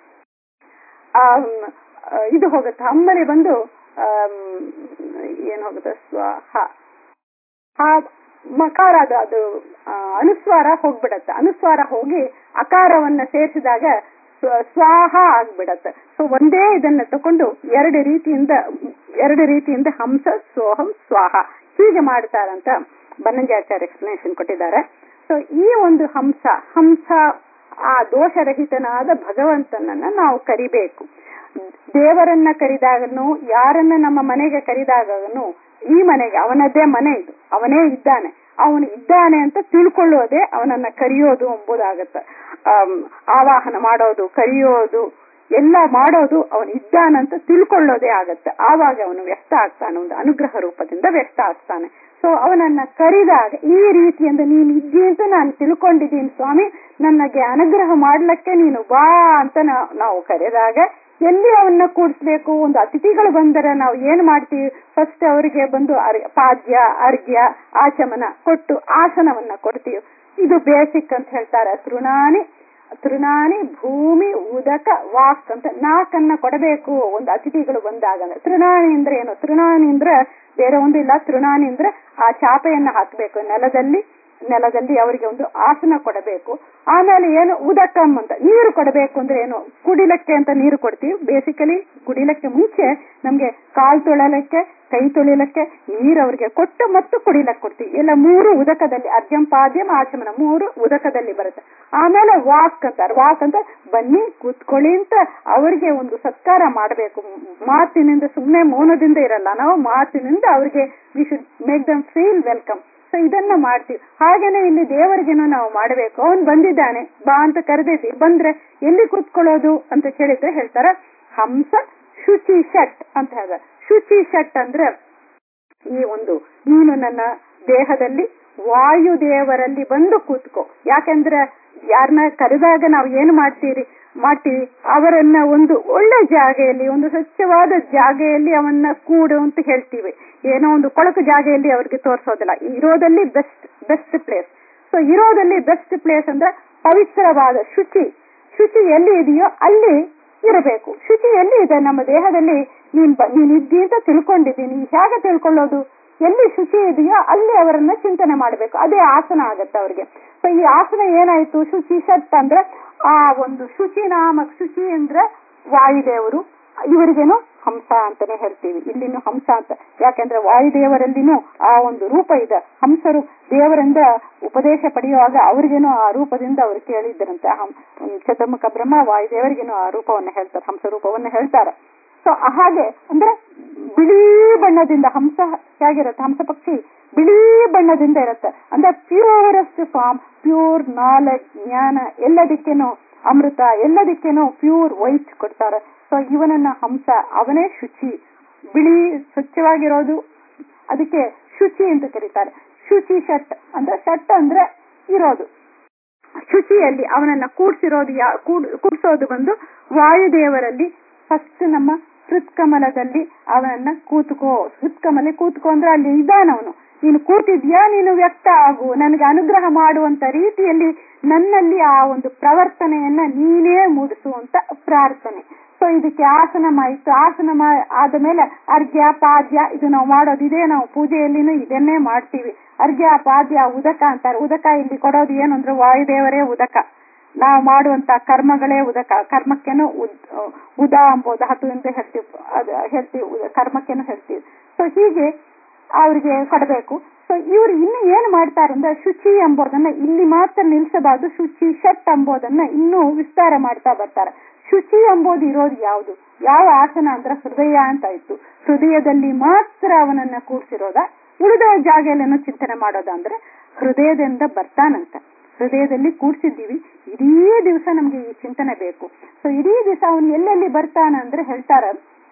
ಆಮ್, ಆ, ಇದು ಹೋಗುತ್ತೆ ಹಮ್ಮಲಿ ಬಂದು ಆಮ್, ಏನ್ ಹೋಗುತ್ತೆ ಸ್ವ ಹ ಆ ಮಕಾರ ಅದು ಅದು ಆ, ಅನುಸ್ವಾರ ಹೋಗ್ಬಿಡತ್ತೆ ಅನುಸ್ವಾರ ಹೋಗಿ ಅಕಾರವನ್ನ ಸೇರಿಸಿದಾಗ ಸ್ವ- ಸ್ವಾಹ ಆಗ್ಬಿಡತ್ತೆ ಸೊ ಒಂದೇ ಇದನ್ನ ತಕೊಂಡು ಎರಡು ರೀತಿಯಿಂದ ಎರಡು ರೀತಿಯಿಂದ ಹಂಸ ಸೋಹಂ ಸ್ವಾಹ ಹೀಗೆ ಮಾಡ್ತಾರಂತ ಬನ್ನಂಜಾಚಾರ್ಯ ಎಕ್ಸ್ಪ್ಲನೇಷನ್ ಕೊಟ್ಟಿದ್ದಾರೆ ಸೊ ಈ ಒಂದು ಹಂಸ ಹಂಸ ಆ ದೋಷರಹಿತನಾದ ಭಗವಂತನನ್ನ ನಾವು ಕರಿಬೇಕು ದೇವರನ್ನ ಕರಿದಾಗನು ಯಾರನ್ನ ನಮ್ಮ ಮನೆಗೆ ಕರಿದಾಗನು ಈ ಮನೆಗೆ ಅವನದ್ದೇ ಮನೆ ಇದು ಅವನೇ ಇದ್ದಾನೆ ಅವನು ಇದ್ದಾನೆ ಅಂತ ತಿಳ್ಕೊಳ್ಳೋದೇ ಅವನನ್ನ ಕರೆಯೋದು ಎಂಬುದಾಗತ್ತೆ ಆಮ್, ಆವಾಹನ ಮಾಡೋದು ಕರೆಯೋದು ಎಲ್ಲ ಮಾಡೋದು ಅವನು ಇದ್ದಾನಂತ ತಿಳ್ಕೊಳ್ಳೋದೇ ಆಗತ್ತೆ ಆವಾಗ ಅವನು ವ್ಯಕ್ತ ಆಗ್ತಾನೆ ಒಂದು ಅನುಗ್ರಹ ರೂಪದಿಂದ ವ್ಯಕ್ತ ಆಗ್ತಾನೆ ಸೊ ಅವನನ್ನ ಕರಿದಾಗ ಈ ರೀತಿಯಿಂದ ನೀನು ಇದ್ದಿ ಅಂತ ನಾನು ತಿಳ್ಕೊಂಡಿದ್ದೀನಿ ಸ್ವಾಮಿ ನನಗೆ ಅನುಗ್ರಹ ಮಾಡ್ಲಿಕ್ಕೆ ನೀನು ಬಾ ಅಂತ ನಾ- ನಾವು ಕರೆದಾಗ ಎಲ್ಲಿ ಅವನ್ನ ಕೂಡಿಸ್ಬೇಕು ಒಂದು ಅತಿಥಿಗಳು ಬಂದರೆ ನಾವು ಏನ್ ಮಾಡ್ತೀವಿ ಫಸ್ಟ್ ಅವರಿಗೆ ಬಂದು ಅರ್- ಪಾದ್ಯ ಅರ್ಘ್ಯ ಆಚಮನ ಕೊಟ್ಟು ಆಸನವನ್ನ ಕೊಡ್ತೀವಿ ಇದು ಬೇಸಿಕ್ ಅಂತ ಹೇಳ್ತಾರೆ ತೃಣಾನಿ ತೃಣಾನಿ ಭೂಮಿ ಉದಕ ವಾಕ್ ಅಂತ ನಾಲ್ಕನ್ನ ಕೊಡಬೇಕು ಒಂದು ಅತಿಥಿಗಳು ಬಂದಾಗ ಅಂದ್ರೆ ತೃಣಾನಿ ಅಂದ್ರೆ ಏನು ತೃಣಾನಿ ಅಂದ್ರೆ ಬೇರೆ ಒಂದು ಇಲ್ಲ ತೃಣಾನಿ ಅಂದ್ರೆ ಆ ಚಾಪೆಯನ್ನ ಹಾಕಬೇಕು ನೆಲದಲ್ಲಿ ನೆಲದಲ್ಲಿ ಅವರಿಗೆ ಒಂದು ಆಸನ ಕೊಡಬೇಕು ಆಮೇಲೆ ಏನು ಉದಕಂ ಅಂತ ನೀರು ಕೊಡಬೇಕು ಅಂದ್ರೆ ಏನು ಕುಡಿಲಕ್ಕೆ ಅಂತ ನೀರು ಕೊಡ್ತೀವಿ ಬೇಸಿಕಲಿ ಕುಡಿಲಕ್ಕೆ ಮುಂಚೆ ನಮ್ಗೆ ಕಾಲ್ ತೊಳಲಕ್ಕೆ ಕೈ ತೊಳಿಲಕ್ಕೆ ನೀರು ಅವ್ರಿಗೆ ಕೊಟ್ಟು ಮತ್ತು ಕುಡಿಲಕ್ಕೆ ಕೊಡ್ತೀವಿ ಎಲ್ಲ ಮೂರು ಉದಕದಲ್ಲಿ ಅರ್ಜಂ ಪಾದ್ಯಂ ಆಚಮನ ಮೂರು ಉದಕದಲ್ಲಿ ಬರುತ್ತೆ ಆಮೇಲೆ ವಾಕ್ ಅಂತಾರೆ ವಾಕ್ ಅಂತ ಬನ್ನಿ ಕೂತ್ಕೊಳ್ಳಿ ಅಂತ ಅವರಿಗೆ ಒಂದು ಸತ್ಕಾರ ಮಾಡಬೇಕು ಮಾತಿನಿಂದ ಸುಮ್ಮನೆ ಮೌನದಿಂದ ಇರಲ್ಲ ನಾವು ಮಾತಿನಿಂದ ಅವರಿಗೆ we should make them feel welcome so ಇದನ್ನ ಮಾಡ್ತೀವಿ ಹಾಗೇನೆ ಇಲ್ಲಿ ದೇವರಿಗೇನೋ ನಾವು ಮಾಡಬೇಕು ಅವನ್ ಬಂದಿದ್ದಾನೆ ಬಾ ಅಂತ ಕರೆದಿದ್ದೀವಿ ಬಂದ್ರೆ ಎಲ್ಲಿ ಕೂತ್ಕೊಳ್ಳೋದು ಅಂತ ಕೇಳಿದ್ರೆ ಹೇಳ್ತಾರ ಹಂಸ ಶುಚಿ ಶಟ್ ಅಂತ ಹೇಳ್ತಾರೆ ಶುಚಿ ಶಟ್ ಅಂದ್ರೆ ಈ ಒಂದು ನೀನು ನನ್ನ ದೇಹದಲ್ಲಿ ವಾಯುದೇವರಲ್ಲಿ ಬಂದು ಕೂತ್ಕೋ ಯಾಕೆಂದ್ರೆ ಯಾರನ್ನ ಕರೆದಾಗ ನಾವು ಏನು ಮಾಡ್ತೀರಿ ಮಾಡ್ತೀವಿ ಅವರನ್ನ ಒಂದು ಒಳ್ಳೆ ಜಾಗೆಯಲ್ಲಿ ಒಂದು ಸ್ವಚ್ಛವಾದ ಜಾಗೆಯಲ್ಲಿ ಅವನ್ನ ಕೂಡು ಅಂತ ಹೇಳ್ತೀವಿ ಏನೋ ಒಂದು ಕೊಳಕು ಜಾಗೆಯಲ್ಲಿ ಅವ್ರಿಗೆ ತೋರಿಸೋದಿಲ್ಲ ಇರೋದಲ್ಲಿ ಬೆಸ್ಟ್ ಬೆಸ್ಟ್ ಪ್ಲೇಸ್ ಸೊ ಇರೋದಲ್ಲಿ ಬೆಸ್ಟ್ ಪ್ಲೇಸ್ ಅಂದ್ರೆ ಪವಿತ್ರವಾದ ಶುಚಿ ಶುಚಿ ಎಲ್ಲಿ ಇದೆಯೋ ಅಲ್ಲಿ ಇರಬೇಕು ಶುಚಿ ಎಲ್ಲಿ ಇದೆ ನಮ್ಮ ದೇಹದಲ್ಲಿ ನೀನ್ ಬ- ನೀನ್ ಇದ್ದಿ ಅಂತ ತಿಳ್ಕೊಂಡಿದ್ದೀನಿ ಹೇಗೆ ತಿಳ್ಕೊಳ್ಳೋದು ಎಲ್ಲಿ ಶುಚಿ ಇದೆಯೋ ಅಲ್ಲಿ ಅವರನ್ನ ಚಿಂತನೆ ಮಾಡಬೇಕು ಅದೇ ಆಸನ ಆಗತ್ತೆ ಅವ್ರಿಗೆ ಸೊ ಈ ಆಸನ ಏನಾಯ್ತು ಶುಚಿ ಶಟ್ ಅಂದ್ರೆ ಆ ಒಂದು ಶುಚಿ ನಾಮಕ್ ಶುಚಿ ಅಂದ್ರೆ ವಾಯುದೇವರು ಇವರಿಗೇನು ಹಂಸ ಅಂತಾನೆ ಹೇಳ್ತೀವಿ ಇಲ್ಲಿನೂ ಹಂಸ ಅಂತ ಯಾಕೆಂದ್ರೆ ವಾಯುದೇವರಲ್ಲಿನೂ ಆ ಒಂದು ರೂಪ ಇದೆ ಹಂಸರು ದೇವರಿಂದ ಉಪದೇಶ ಪಡೆಯುವಾಗ ಅವ್ರಿಗೇನು ಆ ರೂಪದಿಂದ ಅವ್ರು ಕೇಳಿದ್ದರಂತೆ ಹಂ- ಒಂದು ಚತುರ್ಮುಖ ಬ್ರಹ್ಮ ವಾಯುದೇವರಿಗೇನು ಆ ರೂಪವನ್ನ ಹೇಳ್ತಾರೆ ಹಂಸ ರೂಪವನ್ನ ಹೇಳ್ತಾರೆ ಸೊ ಹಾಗೆ ಅಂದ್ರೆ ಬಿಳಿ ಬಣ್ಣದಿಂದ ಹಂಸ ಹೇಗಿರುತ್ತೆ ಹಂಸ ಪಕ್ಷಿ ಬಿಳಿ ಬಣ್ಣದಿಂದ ಇರುತ್ತೆ ಅಂದ್ರೆ ಪ್ಯೂರೆಸ್ಟ್ ಫಾರ್ಮ್ ಪ್ಯೂರ್ ನಾಲೆಜ್ ಜ್ಞಾನ ಎಲ್ಲದಕ್ಕೇನು ಅಮೃತ ಎಲ್ಲದಕ್ಕೇನು ಪ್ಯೂರ್ ವೈಟ್ ಕೊಡ್ತಾರೆ ಸೊ ಇವನನ್ನ ಹಂಸ ಅವನೇ ಶುಚಿ ಬಿಳಿ ಸ್ವಚ್ಛವಾಗಿರೋದು ಅದಕ್ಕೆ ಶುಚಿ ಅಂತ ಕರೀತಾರೆ ಶುಚಿ ಶಟ್ ಅಂದ್ರೆ ಶಟ್ ಅಂದ್ರೆ ಇರೋದು ಶುಚಿಯಲ್ಲಿ ಅವನನ್ನ ಕೂಡ್ಸಿರೋದು ಯಾ ಕೂಡ್- ಕೂಡ್ಸೋದು ಬಂದು ವಾಯುದೇವರಲ್ಲಿ ಫಸ್ಟ್ ನಮ್ಮ ಹೃತ್ಕಮಲದಲ್ಲಿ ಅವನನ್ನ ಕೂತ್ಕೋ ಹೃತ್ಕಮಲೆ ಕೂತ್ಕೋ ಅಂದ್ರೆ ಅಲ್ಲಿ ಇದ್ದಾನವನು ನೀನು ಕೂತಿದ್ಯಾ ನೀನು ವ್ಯಕ್ತ ಆಗು ನನಗೆ ಅನುಗ್ರಹ ಮಾಡುವಂತ ರೀತಿಯಲ್ಲಿ ನನ್ನಲ್ಲಿ ಆ ಒಂದು ಪ್ರವರ್ತನೆಯನ್ನ ನೀನೇ ಮೂಡಿಸುವಂತ ಪ್ರಾರ್ಥನೆ ಸೊ ಇದಕ್ಕೆ ಆಸನ ಆಯ್ತು ಆಸನ ಆದ ಮೇಲೆ ಅರ್ಘ್ಯ ಪಾದ್ಯ ಇದು ನಾವು ಮಾಡೋದು ಇದೇ ನಾವು ಪೂಜೆಯಲ್ಲಿನೂ ಇದನ್ನೇ ಮಾಡ್ತೀವಿ ಅರ್ಘ್ಯ ಪಾದ್ಯ ಉದಕ ಅಂತಾರೆ ಉದಕ ಇಲ್ಲಿ ಕೊಡೋದು ಏನು ಅಂದ್ರೆ ವಾಯುದೇವರೇ ಉದಕ ನಾವು ಮಾಡುವಂತ ಕರ್ಮಗಳೇ ಉದಕ ಕರ್ಮಕ್ಕೆನು ಉದ ಎಂಬುದು ಹತ್ತು ಅಂತ ಹೇಳ್ತೀವಿ ಅದು ಹೇಳ್ತೀವಿ ಕರ್ಮಕ್ಕೆನು ಹೇಳ್ತೀವಿ ಸೊ ಹೀಗೆ ಅವ್ರಿಗೆ ಕೊಡಬೇಕು ಸೊ ಇವ್ರು ಇನ್ನು ಏನ್ ಮಾಡ್ತಾರೆ ಅಂದ್ರೆ ಶುಚಿ ಎಂಬುದನ್ನ ಇಲ್ಲಿ ಮಾತ್ರ ನಿಲ್ಸಬಾರ್ದು ಶುಚಿ ಶಟ್ ಎಂಬುದನ್ನ ಇನ್ನೂ ವಿಸ್ತಾರ ಮಾಡ್ತಾ ಬರ್ತಾರೆ ಶುಚಿ ಎಂಬುದು ಇರೋದು ಯಾವುದು ಯಾವ ಆಸನ ಅಂದ್ರೆ ಹೃದಯ ಅಂತ ಇತ್ತು ಹೃದಯದಲ್ಲಿ ಮಾತ್ರ ಅವನನ್ನ ಕೂರ್ಸಿರೋದ ಉಳಿದ ಜಾಗೆಯಲ್ಲೇನೋ ಚಿಂತನೆ ಮಾಡೋದ ಅಂದ್ರೆ ಹೃದಯದಿಂದ ಬರ್ತಾನಂತ ಹೃದಯದಲ್ಲಿ ಕೂಡ್ಸಿದ್ದೀವಿ ಇಡೀ ದಿವಸ ನಮ್ಗೆ ಈ ಚಿಂತನೆ ಬೇಕು ಸೊ ಇಡೀ ದಿವಸ ಅವನು ಎಲ್ಲೆಲ್ಲಿ ಬರ್ತಾನ ಅಂದ್ರೆ ಹೇಳ್ತಾರ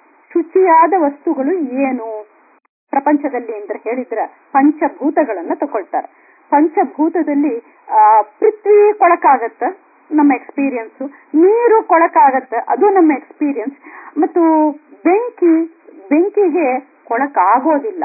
ಶುಚಿಯಾದ ವಸ್ತುಗಳು ಏನು ಪ್ರಪಂಚದಲ್ಲಿ ಅಂದ್ರೆ ಹೇಳಿದ್ರ ಪಂಚಭೂತಗಳನ್ನ ತಗೊಳ್ತಾರೆ ಪಂಚಭೂತದಲ್ಲಿ ಆ ಪೃಥ್ವಿ ಕೊಳಕಾಗತ್ತ ನಮ್ಮ ಎಕ್ಸ್ಪೀರಿಯನ್ಸ್ ನೀರು ಕೊಳಕಾಗತ್ತ ಅದು ನಮ್ಮ ಎಕ್ಸ್ಪೀರಿಯನ್ಸ್ ಮತ್ತು ಬೆಂಕಿ ಬೆಂಕಿಗೆ ಕೊಳಕಾಗೋದಿಲ್ಲ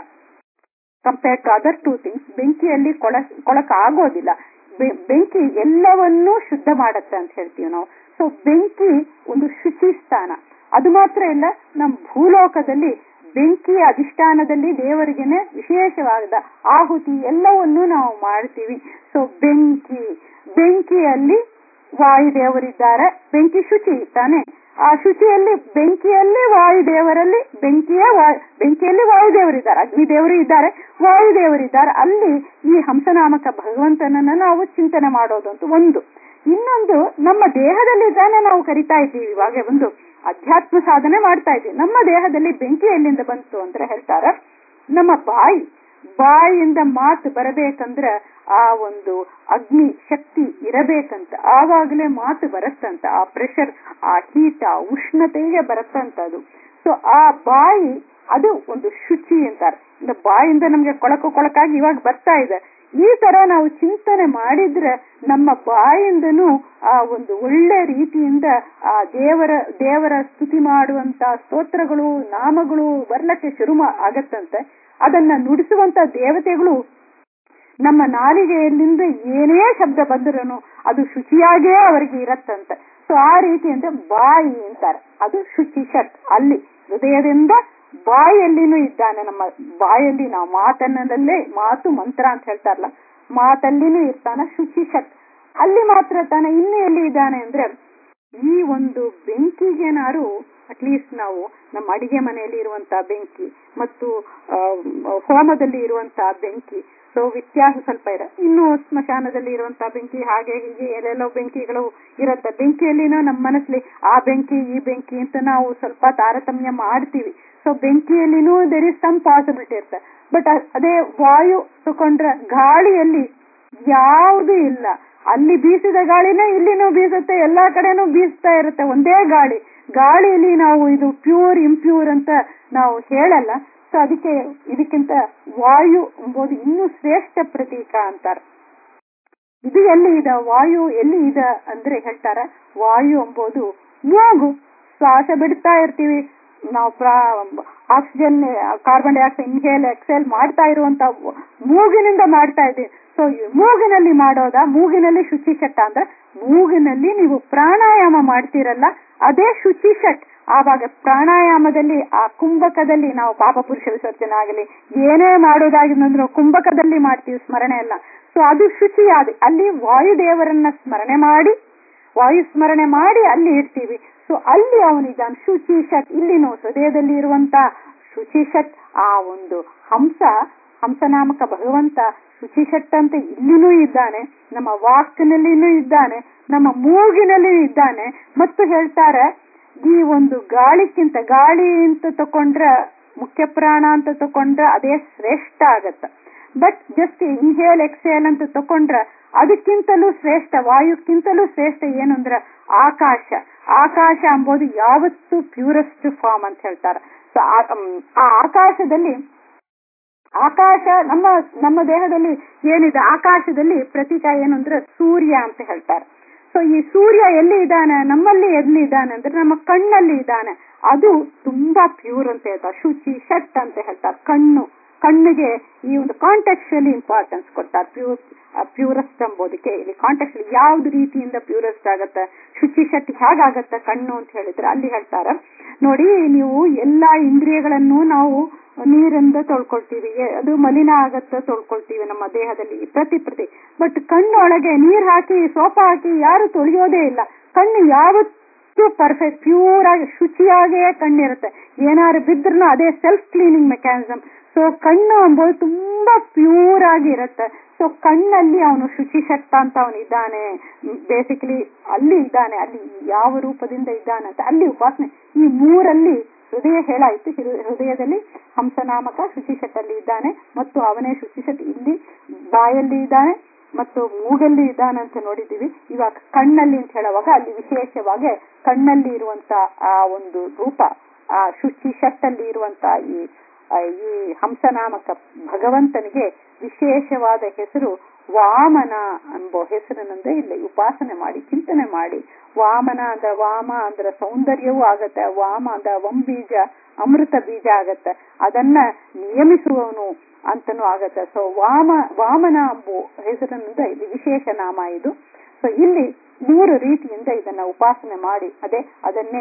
compare to other two things ಬೆಂಕಿಯಲ್ಲಿ ಕೊಳ ಕೊಳಕಾಗೋದಿಲ್ಲ ಬೆಂಕಿ ಎಲ್ಲವನ್ನೂ ಶುದ್ಧ ಮಾಡತ್ತೆ ಅಂತ ಹೇಳ್ತೀವಿ ನಾವು ಸೊ ಬೆಂಕಿ ಒಂದು ಶುಚಿ ಸ್ಥಾನ ಅದು ಮಾತ್ರ ಇಲ್ಲ ನಮ್ಮ ಭೂಲೋಕದಲ್ಲಿ ಬೆಂಕಿಯ ಅಧಿಷ್ಠಾನದಲ್ಲಿ ದೇವರಿಗೆನೆ ವಿಶೇಷವಾದ ಆಹುತಿ ಎಲ್ಲವನ್ನೂ ನಾವು ಮಾಡ್ತೀವಿ ಸೊ ಬೆಂಕಿ ಬೆಂಕಿಯಲ್ಲಿ ವಾಯುದೇವರಿದ್ದಾರೆ ಬೆಂಕಿ ಶುಚಿ ತಾನೆ ಆ ಶುಚಿಯಲ್ಲಿ ಬೆಂಕಿಯಲ್ಲಿ ವಾಯುದೇವರಲ್ಲಿ ಬೆಂಕಿಯ ಬೆಂಕಿಯಲ್ಲಿ ವಾಯುದೇವರಿದ್ದಾರೆ ಅಗ್ನಿದೇವರು ಇದ್ದಾರೆ ವಾಯುದೇವರಿದ್ದಾರೆ ಅಲ್ಲಿ ಈ ಹಂಸನಾಮಕ ಭಗವಂತನನ್ನ ನಾವು ಚಿಂತನೆ ಮಾಡೋದು ಅಂತ ಒಂದು ಇನ್ನೊಂದು ನಮ್ಮ ದೇಹದಲ್ಲಿ ತಾನೇ ನಾವು ಕರಿತಾ ಇದ್ದೀವಿ ಇವಾಗ ಒಂದು ಅಧ್ಯಾತ್ಮ ಸಾಧನೆ ಮಾಡ್ತಾ ಇದ್ದೀವಿ ನಮ್ಮ ದೇಹದಲ್ಲಿ ಬೆಂಕಿ ಎಲ್ಲಿಂದ ಬಂತು ಅಂದ್ರೆ ಹೇಳ್ತಾರ ನಮ್ಮ ಬಾಯಿ ಬಾಯಿಯಿಂದ ಮಾತು ಬರಬೇಕಂದ್ರ ಆ ಒಂದು ಅಗ್ನಿ ಶಕ್ತಿ ಇರಬೇಕಂತ ಆವಾಗಲೇ ಮಾತು ಬರುತ್ತಂತ ಆ ಪ್ರೆಷರ್ ಆ ಹೀಟ್ ಆ ಉಷ್ಣತೆಗೆ ಬರುತ್ತಂತದು ಸೊ ಆ ಬಾಯಿ ಅದು ಒಂದು ಶುಚಿ ಅಂತಾರೆ ಬಾಯಿಂದ ನಮ್ಗೆ ಕೊಳಕು ಕೊಳಕಾಗಿ ಇವಾಗ ಬರ್ತಾ ಇದೆ ಈ ತರ ನಾವು ಚಿಂತನೆ ಮಾಡಿದ್ರೆ ನಮ್ಮ ಬಾಯಿಂದನೂ ಆ ಒಂದು ಒಳ್ಳೆ ರೀತಿಯಿಂದ ಆ ದೇವರ ದೇವರ ಸ್ತುತಿ ಮಾಡುವಂತ ಸ್ತೋತ್ರಗಳು ನಾಮಗಳು ಬರ್ಲಕ್ಕೆ ಶುರು ಆಗತ್ತಂತೆ ಅದನ್ನ ನುಡಿಸುವಂತ ದೇವತೆಗಳು ನಮ್ಮ ನಾಲಿಗೆಯಲ್ಲಿಂದ ಏನೇ ಶಬ್ದ ಬಂದರೂ ಅದು ಶುಚಿಯಾಗೇ ಅವರಿಗೆ ಇರತ್ತಂತೆ ಸೊ ಆ ರೀತಿ ಅಂದ್ರೆ ಬಾಯಿ ಅಂತಾರೆ ಅದು ಶುಚಿ ಶಟ್ ಅಲ್ಲಿ ಹೃದಯದಿಂದ ಬಾಯಲ್ಲಿನೂ ಇದ್ದಾನೆ ನಮ್ಮ ಬಾಯಲ್ಲಿ ನಾವು ಮಾತನ್ನದಲ್ಲೇ ಮಾತು ಮಂತ್ರ ಅಂತ ಹೇಳ್ತಾರಲ್ಲ ಮಾತಲ್ಲಿನೂ ಇರ್ತಾನ ಶುಚಿ ಶಟ್ ಅಲ್ಲಿ ಮಾತ್ರ ತಾನೆ ಇನ್ನು ಎಲ್ಲಿ ಇದ್ದಾನೆ ಅಂದ್ರೆ ಈ ಒಂದು ಬೆಂಕಿಗೇನಾರು ಅಟ್ಲೀಸ್ಟ್ ನಾವು ನಮ್ಮ ಅಡಿಗೆ ಮನೆಯಲ್ಲಿ ಇರುವಂತಹ ಬೆಂಕಿ ಮತ್ತು ಹೋಮದಲ್ಲಿ ಇರುವಂತಹ ಬೆಂಕಿ ಸೊ ವ್ಯತ್ಯಾಸ ಸ್ವಲ್ಪ ಇದೆ ಇನ್ನು ಸ್ಮಶಾನದಲ್ಲಿ ಇರುವಂತಹ ಬೆಂಕಿ ಹಾಗೆ ಹೀಗೆ ಎಲ್ಲೆಲ್ಲೋ ಬೆಂಕಿಗಳು ಇರುತ್ತೆ ಬೆಂಕಿಯಲ್ಲಿನೂ ನಮ್ಮ ಮನಸ್ಸಲ್ಲಿ ಆ ಬೆಂಕಿ ಈ ಬೆಂಕಿ ಅಂತ ನಾವು ಸ್ವಲ್ಪ ತಾರತಮ್ಯ ಮಾಡ್ತೀವಿ ಸೊ ಬೆಂಕಿಯಲ್ಲಿನೂ ದೇರ್ ಇಸ್ ಸಮ್ ಪಾಸಿಬಿಲಿಟಿ ಇರುತ್ತೆ ಬಟ್ ಅದೇ ವಾಯು ತಕೊಂಡ್ರೆ ಗಾಳಿಯಲ್ಲಿ ಯಾವುದು ಇಲ್ಲ ಅಲ್ಲಿ ಬೀಸಿದ ಗಾಳಿನೇ ಇಲ್ಲಿನೂ ಬೀಸುತ್ತೆ ಎಲ್ಲಾ ಕಡೆನೂ ಬೀಸ್ತಾ ಇರುತ್ತೆ ಒಂದೇ ಗಾಳಿ ಗಾಳಿಯಲ್ಲಿ ನಾವು ಇದು ಪ್ಯೂರ್ ಇಂಪ್ಯೂರ್ ಅಂತ ನಾವು ಹೇಳಲ್ಲ ಸೊ ಅದಕ್ಕೆ ಇದಕ್ಕಿಂತ ವಾಯು ಎಂಬುದು ಇನ್ನೂ ಶ್ರೇಷ್ಠ ಪ್ರತೀಕ ಅಂತಾರೆ ಇದು ಎಲ್ಲಿ ಇದೆ ವಾಯು ಎಲ್ಲಿ ಇದೆ ಅಂದ್ರೆ ಹೇಳ್ತಾರ ವಾಯು ಎಂಬುದು ಮೂಗು ಶ್ವಾಸ ಬಿಡ್ತಾ ಇರ್ತೀವಿ ನಾವು oxygen carbon dioxide inhale exhale ಮಾಡ್ತಾ ಇರುವಂತ ಮೂಗಿನಿಂದ ಮಾಡ್ತಾ ಇದ್ದೀವಿ ಸೊ ಮೂಗಿನಲ್ಲಿ ಮಾಡೋದ ಮೂಗಿನಲ್ಲಿ ಶುಚಿ ಶಟ್ ಅಂದ್ರೆ ಮೂಗಿನಲ್ಲಿ ನೀವು ಪ್ರಾಣಾಯಾಮ ಮಾಡ್ತೀರಲ್ಲ ಅದೇ ಶುಚಿ ಶಟ್ ಆವಾಗ ಪ್ರಾಣಾಯಾಮದಲ್ಲಿ ಆ ಕುಂಭಕದಲ್ಲಿ ನಾವು ಪಾಪ ಪುರುಷ ವಿಸರ್ಜನೆ ಆಗಲಿ ಏನೇ ಮಾಡೋದಾಗಿದ್ರು ಕುಂಭಕದಲ್ಲಿ ಮಾಡ್ತೀವಿ ಸ್ಮರಣೆ ಎಲ್ಲ ಸೊ ಅದು ಶುಚಿಯಾದ ಅಲ್ಲಿ ವಾಯುದೇವರನ್ನ ಸ್ಮರಣೆ ಮಾಡಿ ವಾಯು ಸ್ಮರಣೆ ಮಾಡಿ ಅಲ್ಲಿ ಇರ್ತೀವಿ ಸೊ ಅಲ್ಲಿ ಅವನಿದ್ದಾನೆ ಶುಚಿ ಶಟ್ ಇಲ್ಲಿನೂ ಹೃದಯದಲ್ಲಿ ಇರುವಂತ ಶುಚಿ ಶಟ್ ಆ ಒಂದು ಹಂಸ ಹಂಸನಾಮಕ ಭಗವಂತ ಶುಚಿ ಶಟ್ ಅಂತ ಇಲ್ಲಿನೂ ಇದ್ದಾನೆ ನಮ್ಮ ವಾಕ್ನಲ್ಲಿನೂ ಇದ್ದಾನೆ ನಮ್ಮ ಮೂಗಿನಲ್ಲಿ ಇದ್ದಾನೆ ಮತ್ತು ಹೇಳ್ತಾರೆ ಈ ಒಂದು ಗಾಳಿಕ್ಕಿಂತ ಗಾಳಿ ಅಂತ ತಕೊಂಡ್ರೆ ಮುಖ್ಯ ಪ್ರಾಣ ಅಂತ ತಕೊಂಡ್ರೆ ಅದೇ ಶ್ರೇಷ್ಠ ಆಗತ್ತ ಬಟ್ ಜಸ್ಟ್ ಇನ್ಹೇಲ್ ಎಕ್ಸೇಲ್ ಅಂತ ತಕೊಂಡ್ರೆ ಅದಕ್ಕಿಂತಲೂ ಶ್ರೇಷ್ಠ ವಾಯುಕ್ಕಿಂತಲೂ ಶ್ರೇಷ್ಠ ಏನು ಅಂದ್ರೆ ಆಕಾಶ ಆಕಾಶ ಎಂಬುದು ಯಾವತ್ತೂ ಪ್ಯೂರೆಸ್ಟ್ ಫಾರ್ಮ್ ಅಂತ ಹೇಳ್ತಾರೆ ಸೊ ಆ ಆಕಾಶದಲ್ಲಿ ಆಕಾಶ ನಮ್ಮ ನಮ್ಮ ದೇಹದಲ್ಲಿ ಏನಿದೆ ಆಕಾಶದಲ್ಲಿ ಪ್ರತೀಕ ಏನು ಅಂದ್ರೆ ಸೂರ್ಯ ಅಂತ ಹೇಳ್ತಾರೆ ಸೊ ಸೊ ಈ ಸೂರ್ಯ ಎಲ್ಲಿ ಇದ್ದಾನೆ ನಮ್ಮಲ್ಲಿ ಎಲ್ಲಿ ಇದ್ದಾನೆ ಅಂದ್ರೆ ನಮ್ಮ ಕಣ್ಣಲ್ಲಿ ಇದ್ದಾನೆ ಅದು ತುಂಬಾ ಪ್ಯೂರ್ ಅಂತ ಹೇಳ್ತಾರೆ ಶುಚಿ ಶಟ್ ಅಂತ ಹೇಳ್ತಾರೆ ಕಣ್ಣು ಕಣ್ಣಿಗೆ ಈ ಒಂದು ಕಾಂಟೆಕ್ಚುಲಿ ಇಂಪಾರ್ಟೆನ್ಸ್ ಕೊಡ್ತಾರೆ ಪ್ಯೂರ್ ಪ್ಯೂರೆಸ್ಟ್ ಎಂಬುದಕ್ಕೆ ಇಲ್ಲಿ ಕಾಂಟೆಕ್ಚುಲಿ ಯಾವ್ದು ರೀತಿಯಿಂದ ಪ್ಯೂರೆಸ್ಟ್ ಆಗತ್ತೆ ಶುಚಿ ಶಕ್ತಿ ಹೇಗಾಗತ್ತೆ ಕಣ್ಣು ಅಂತ ಹೇಳಿದ್ರೆ ಅಲ್ಲಿ ಹೇಳ್ತಾರೆ ನೋಡಿ ನೀವು ಎಲ್ಲಾ ಇಂದ್ರಿಯಗಳನ್ನು ನಾವು ನೀರಿಂದ ತೊಳ್ಕೊಳ್ತೀವಿ ಅದು ಮಲಿನ ಆಗತ್ತ ತೊಳ್ಕೊಳ್ತೀವಿ ನಮ್ಮ ದೇಹದಲ್ಲಿ ಪ್ರತಿ ಪ್ರತಿ ಬಟ್ ಕಣ್ಣೊಳಗೆ ನೀರ್ ಹಾಕಿ ಸೋಪ ಹಾಕಿ ಯಾರು ತೊಳೆಯೋದೇ ಇಲ್ಲ ಕಣ್ಣು ಯಾವತ್ತೂ ಪರ್ಫೆಕ್ಟ್ ಪ್ಯೂರ್ ಆಗಿ ಶುಚಿಯಾಗೇ ಕಣ್ಣಿರುತ್ತೆ ಏನಾದ್ರು ಬಿದ್ರೂ ಅದೇ ಸೆಲ್ಫ್ ಕ್ಲೀನಿಂಗ್ ಮೆಕ್ಯಾನಿಸಮ್ ಸೊ ಕಣ್ಣು ಅಂಬೋದು ತುಂಬಾ ಪ್ಯೂರ್ ಆಗಿ ಇರುತ್ತೆ ಸೊ ಕಣ್ಣಲ್ಲಿ ಅವನು ಶುಚಿ ಶಕ್ತ ಅಂತ ಅವನು ಇದ್ದಾನೆ ಬೇಸಿಕಲಿ ಅಲ್ಲಿ ಇದ್ದಾನೆ ಅಲ್ಲಿ ಯಾವ ರೂಪದಿಂದ ಇದ್ದಾನೆ ಅಂತ ಅಲ್ಲಿ ಉಪಾಸನೆ ಈ ಮೂರಲ್ಲಿ ಹೃದಯ ಹೇಳಾಯ್ತು ಹೃದಯದಲ್ಲಿ ಹಂಸನಾಮಕ ಶುಚಿಶಟ್ಟಲ್ಲಿ ಇದ್ದಾನೆ ಮತ್ತು ಅವನೇ ಶುಚಿಶಟ್ ಇಲ್ಲಿ ಬಾಯಲ್ಲಿ ಇದ್ದಾನೆ ಮತ್ತು ಮೂಗಲ್ಲಿ ಇದ್ದಾನೆ ಅಂತ ನೋಡಿದ್ದೀವಿ ಇವಾಗ ಕಣ್ಣಲ್ಲಿ ಅಂತ ಹೇಳುವಾಗ ಅಲ್ಲಿ ವಿಶೇಷವಾಗಿ ಕಣ್ಣಲ್ಲಿ ಇರುವಂತ ಆ ಒಂದು ರೂಪ ಆ ಶುಚಿ ಶಟ್ಟಲ್ಲಿ ಇರುವಂತ ಈ ಈ ಹಂಸನಾಮಕ ಭಗವಂತನಿಗೆ ವಿಶೇಷವಾದ ಹೆಸರು ವಾಮನ ಎಂಬ ಹೆಸರಿನಿಂದ ಇಲ್ಲಿ ಉಪಾಸನೆ ಮಾಡಿ ಚಿಂತನೆ ಮಾಡಿ ವಾಮನ ಅಂದ್ರ ವಾಮ ಅಂದ್ರ ಸೌಂದರ್ಯವೂ ಆಗತ್ತೆ ವಾಮ ಅಂದ್ರ ವಂಬೀಜ ಅಮೃತ ಬೀಜ ಆಗತ್ತೆ ಅದನ್ನ ನಿಯಮಿಸುವವನು ಅಂತನೂ ಆಗತ್ತೆ ಸೊ ವಾಮ ವಾಮನ ಎಂಬ ಹೆಸರಿನಿಂದ ಇಲ್ಲಿ ವಿಶೇಷ ನಾಮ ಇದು ಸೊ ಇಲ್ಲಿ ಮೂರು ರೀತಿಯಿಂದ ಇದನ್ನ ಉಪಾಸನೆ ಮಾಡಿ ಅದೇ ಅದನ್ನೇ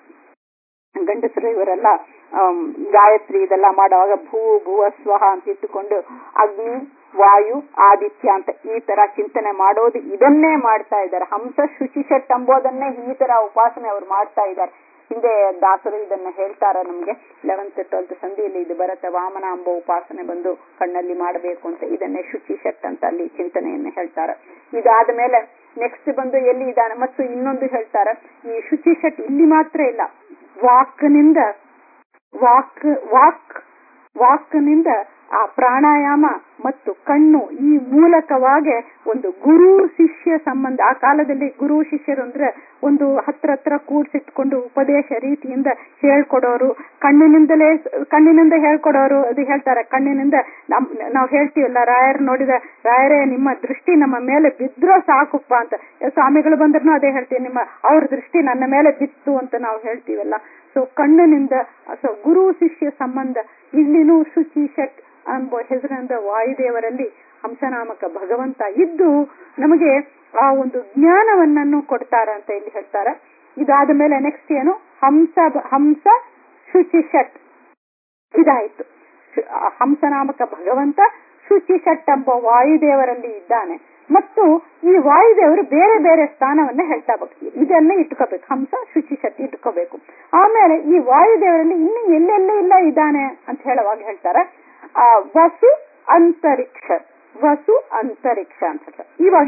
ಗಂಡಸರು ಇವರೆಲ್ಲ ಗಾಯತ್ರಿ ಇದೆಲ್ಲ ಮಾಡುವಾಗ ಭೂ ಭುವ ಸ್ವಹ ಅಂತ ಇಟ್ಟುಕೊಂಡು ಅಗ್ನಿ ವಾಯು ಆದಿತ್ಯ ಅಂತ ಈ ತರ ಚಿಂತನೆ ಮಾಡೋದು ಇದನ್ನೇ ಮಾಡ್ತಾ ಇದ್ದಾರೆ ಹಂಸ ಶುಚಿಶಟ್ ಎಂಬುದನ್ನೇ ಈ ತರ ಉಪಾಸನೆ ಅವ್ರು ಮಾಡ್ತಾ ಇದ್ದಾರೆ ಹಿಂದೆ ದಾಸರು ಇದನ್ನ ಹೇಳ್ತಾರ ನಮ್ಗೆ ಲೆವೆಂತ್ ಟ್ವೆಲ್ತ್ ಸಂಧಿಯಲ್ಲಿ ಇದು ಬರುತ್ತೆ ವಾಮನ ಎಂಬ ಉಪಾಸನೆ ಬಂದು ಕಣ್ಣಲ್ಲಿ ಮಾಡಬೇಕು ಅಂತ ಇದನ್ನೇ ಶುಚಿ ಶಟ್ ಅಂತ ಅಲ್ಲಿ ಚಿಂತನೆಯನ್ನ ಹೇಳ್ತಾರೆ ಇದಾದ ಮೇಲೆ ನೆಕ್ಸ್ಟ್ ಬಂದು ಎಲ್ಲಿ ಇದ್ದಾನೆ ಮತ್ತು ಇನ್ನೊಂದು ಹೇಳ್ತಾರೆ ಈ ಶುಚಿ ಶಟ್ ಇಲ್ಲಿ ಮಾತ್ರ ಇಲ್ಲ ವಾಕ್ನಿಂದ ವಾಕ್ ವಾಕ್ ವಾಕ್ನಿಂದ ಆ ಪ್ರಾಣಾಯಾಮ ಮತ್ತು ಕಣ್ಣು ಈ ಮೂಲಕವಾಗಿ ಒಂದು ಗುರು ಶಿಷ್ಯ ಸಂಬಂಧ ಆ ಕಾಲದಲ್ಲಿ ಗುರು ಶಿಷ್ಯರು ಅಂದ್ರೆ ಒಂದು ಹತ್ರ ಹತ್ರ ಕೂಡ್ಸಿಟ್ಕೊಂಡು ಉಪದೇಶ ರೀತಿಯಿಂದ ಹೇಳ್ಕೊಡೋರು ಕಣ್ಣಿನಿಂದಲೇ ಕಣ್ಣಿನಿಂದ ಹೇಳ್ಕೊಡೋರು ಅದು ಹೇಳ್ತಾರೆ ಕಣ್ಣಿನಿಂದ ನಮ್ ನಾವು ಹೇಳ್ತೀವಲ್ಲ ರಾಯರ್ ನೋಡಿದ ರಾಯರೇ ನಿಮ್ಮ ದೃಷ್ಟಿ ನಮ್ಮ ಮೇಲೆ ಬಿದ್ರೋ ಸಾಕುಪ್ಪ ಅಂತ ಸ್ವಾಮಿಗಳು ಬಂದ್ರು ಅದೇ ಹೇಳ್ತೀವಿ ನಿಮ್ಮ ಅವ್ರ ದೃಷ್ಟಿ ನನ್ನ ಮೇಲೆ ಬಿತ್ತು ಅಂತ ನಾವು ಹೇಳ್ತೀವಲ್ಲ ಸೊ ಕಣ್ಣಿನಿಂದ ಸೊ ಗುರು ಶಿಷ್ಯ ಸಂಬಂಧ ಇಲ್ಲಿನೂ ಶುಚಿ ಶಟ್ ಎಂಬ ಹೆಸರಿನಿಂದ ವಾಯುದೇವರಲ್ಲಿ ಹಂಸನಾಮಕ ಭಗವಂತ ಇದ್ದು ನಮಗೆ ಆ ಒಂದು ಜ್ಞಾನವನ್ನನ್ನು ಕೊಡ್ತಾರ ಅಂತ ಇಲ್ಲಿ ಹೇಳ್ತಾರೆ ಇದಾದ ಮೇಲೆ ನೆಕ್ಸ್ಟ್ ಏನು ಹಂಸ ಹಂಸ ಶುಚಿ ಶಟ್ ಇದಾಯ್ತು ಹಂಸನಾಮಕ ಭಗವಂತ ಶುಚಿ ಶಟ್ ಎಂಬ ವಾಯುದೇವರಲ್ಲಿ ಇದ್ದಾನೆ ಮತ್ತು ಈ ವಾಯುದೇವರು ಬೇರೆ ಬೇರೆ ಸ್ಥಾನವನ್ನ ಹೇಳ್ತಾ ಬೇಕು ಇದನ್ನ ಇಟ್ಕೋಬೇಕು ಹಂಸ ಶುಚಿ ಶಕ್ತಿ ಇಟ್ಕೋಬೇಕು ಆಮೇಲೆ ಈ ವಾಯುದೇವರಲ್ಲಿ ಇನ್ನು ಎಲ್ಲೆಲ್ಲೇ ಇಲ್ಲ ಇದ್ದಾನೆ ಅಂತ ಹೇಳುವಾಗ ಹೇಳ್ತಾರೆ ಆ ವಸು ಅಂತರಿಕ್ಷ ವಸು ಅಂತರಿಕ್ಷ ಅಂತ ಹೇಳ್ತಾರೆ ಇವಾಗ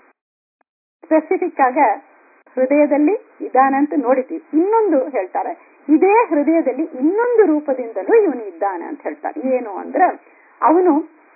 ಸ್ಪೆಸಿಫಿಕ್ ಆಗ ಹೃದಯದಲ್ಲಿ ಇದ್ದಾನೆ ಅಂತ ನೋಡಿದ್ದೀವಿ ಇನ್ನೊಂದು ಹೇಳ್ತಾರೆ ಇದೇ ಹೃದಯದಲ್ಲಿ ಇನ್ನೊಂದು ರೂಪದಿಂದಲೂ ಇವನು ಇದ್ದಾನೆ ಅಂತ ಹೇಳ್ತಾರೆ ಏನು ಅಂದ್ರೆ ಅವನು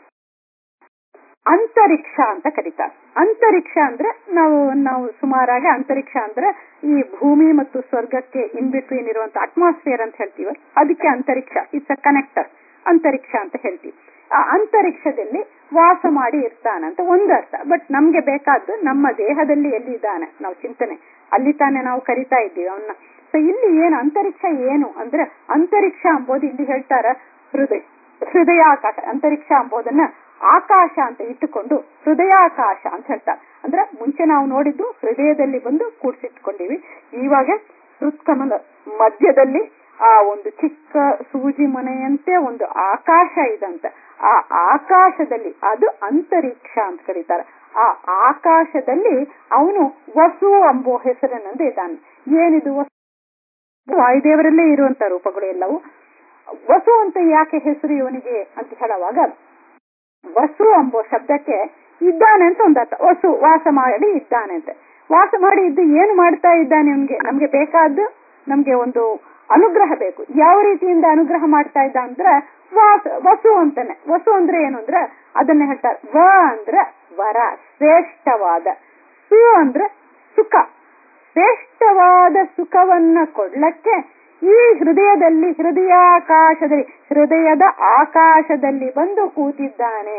ಅಂತರಿಕ್ಷ ಅಂತ ಕರೀತಾರೆ ಅಂತರಿಕ್ಷ ಅಂದ್ರೆ ನಾವು ನಾವು ಸುಮಾರಾಗಿ ಅಂತರಿಕ್ಷ ಅಂದ್ರೆ ಈ ಭೂಮಿ ಮತ್ತು ಸ್ವರ್ಗಕ್ಕೆ ಇನ್ ಬಿಟ್ವೀನ್ ಇರುವಂತ ಅಟ್ಮಾಸ್ಫಿಯರ್ ಅಂತ ಹೇಳ್ತೀವಿ ಅದಕ್ಕೆ ಅಂತರಿಕ್ಷ ಇಟ್ಸ್ ಅ ಕನೆಕ್ಟರ್ ಅಂತರಿಕ್ಷ ಅಂತ ಹೇಳ್ತೀವಿ ಆ ಅಂತರಿಕ್ಷದಲ್ಲಿ ವಾಸ ಮಾಡಿ ಇರ್ತಾನೆ ಅಂತ ಒಂದು ಅರ್ಥ ಬಟ್ ನಮ್ಗೆ ಬೇಕಾದ್ದು ನಮ್ಮ ದೇಹದಲ್ಲಿ ಎಲ್ಲಿ ಇದ್ದಾನೆ ನಾವು ಚಿಂತನೆ ಅಲ್ಲಿ ತಾನೇ ನಾವು ಕರಿತಾ ಇದ್ದೀವಿ ಅವನ್ನ ಸೊ ಇಲ್ಲಿ ಏನು ಅಂತರಿಕ್ಷ ಏನು ಅಂದ್ರೆ ಅಂತರಿಕ್ಷ ಅಂಬೋದು ಇಲ್ಲಿ ಹೇಳ್ತಾರ ಹೃದಯ ಹೃದಯಾಕಾಶ ಅಂತರಿಕ್ಷ ಅಂಬೋದನ್ನ ಆಕಾಶ ಅಂತ ಇಟ್ಟುಕೊಂಡು ಹೃದಯಾಕಾಶ ಅಂತ ಹೇಳ್ತಾರೆ ಅಂದ್ರೆ ಮುಂಚೆ ನಾವು ನೋಡಿದ್ದು ಹೃದಯದಲ್ಲಿ ಬಂದು ಕೂಡ್ಸಿಟ್ಕೊಂಡಿವಿ ಇವಾಗ ಹೃತ್ಕಮಲ ಮಧ್ಯದಲ್ಲಿ ಆ ಒಂದು ಚಿಕ್ಕ ಸೂಜಿ ಮನೆಯಂತೆ ಒಂದು ಆಕಾಶ ಇದಂತೆ ಆ ಆಕಾಶದಲ್ಲಿ ಅದು ಅಂತರಿಕ್ಷ ಅಂತ ಕರೀತಾರೆ ಆ ಆಕಾಶದಲ್ಲಿ ಅವನು ವಸು ಎಂಬೋ ಹೆಸರಿನಿಂದ ಇದ್ದಾನೆ ಏನಿದು ವಸು ವಾಯುದೇವರಲ್ಲೇ ಇರುವಂತ ರೂಪಗಳು ಎಲ್ಲವೂ ವಸು ಅಂತ ಯಾಕೆ ಹೆಸರು ಇವನಿಗೆ ಅಂತ ಹೇಳುವಾಗ ವಸು ಎಂಬೋ ಶಬ್ದಕ್ಕೆ ಇದ್ದಾನೆ ಅಂತ ಒಂದು ಅರ್ಥ ವಸು ವಾಸ ಮಾಡಿ ಇದ್ದಾನೆ ಅಂತ ವಾಸ ಮಾಡಿ ಇದ್ದು ಏನು ಮಾಡ್ತಾ ಇದ್ದಾನೆ ಅವನಿಗೆ ನಮ್ಗೆ ಬೇಕಾದ್ದು ನಮ್ಗೆ ಒಂದು ಅನುಗ್ರಹ ಬೇಕು ಯಾವ ರೀತಿಯಿಂದ ಅನುಗ್ರಹ ಮಾಡ್ತಾ ಇದ್ದ ಅಂದ್ರೆ ವಾಸ ವಸು ಅಂತಾನೆ ವಸು ಅಂದ್ರೆ ಏನು ಅಂದ್ರೆ ಅದನ್ನ ಹೇಳ್ತಾರೆ ವ ಅಂದ್ರೆ ವರ ಶ್ರೇಷ್ಠವಾದ ಸು ಅಂದ್ರೆ ಸುಖ ಶ್ರೇಷ್ಠವಾದ ಸುಖವನ್ನ ಕೊಡ್ಲಕ್ಕೆ ಈ ಹೃದಯದಲ್ಲಿ ಹೃದಯಾಕಾಶದಲ್ಲಿ ಹೃದಯದ ಆಕಾಶದಲ್ಲಿ ಬಂದು ಕೂತಿದ್ದಾನೆ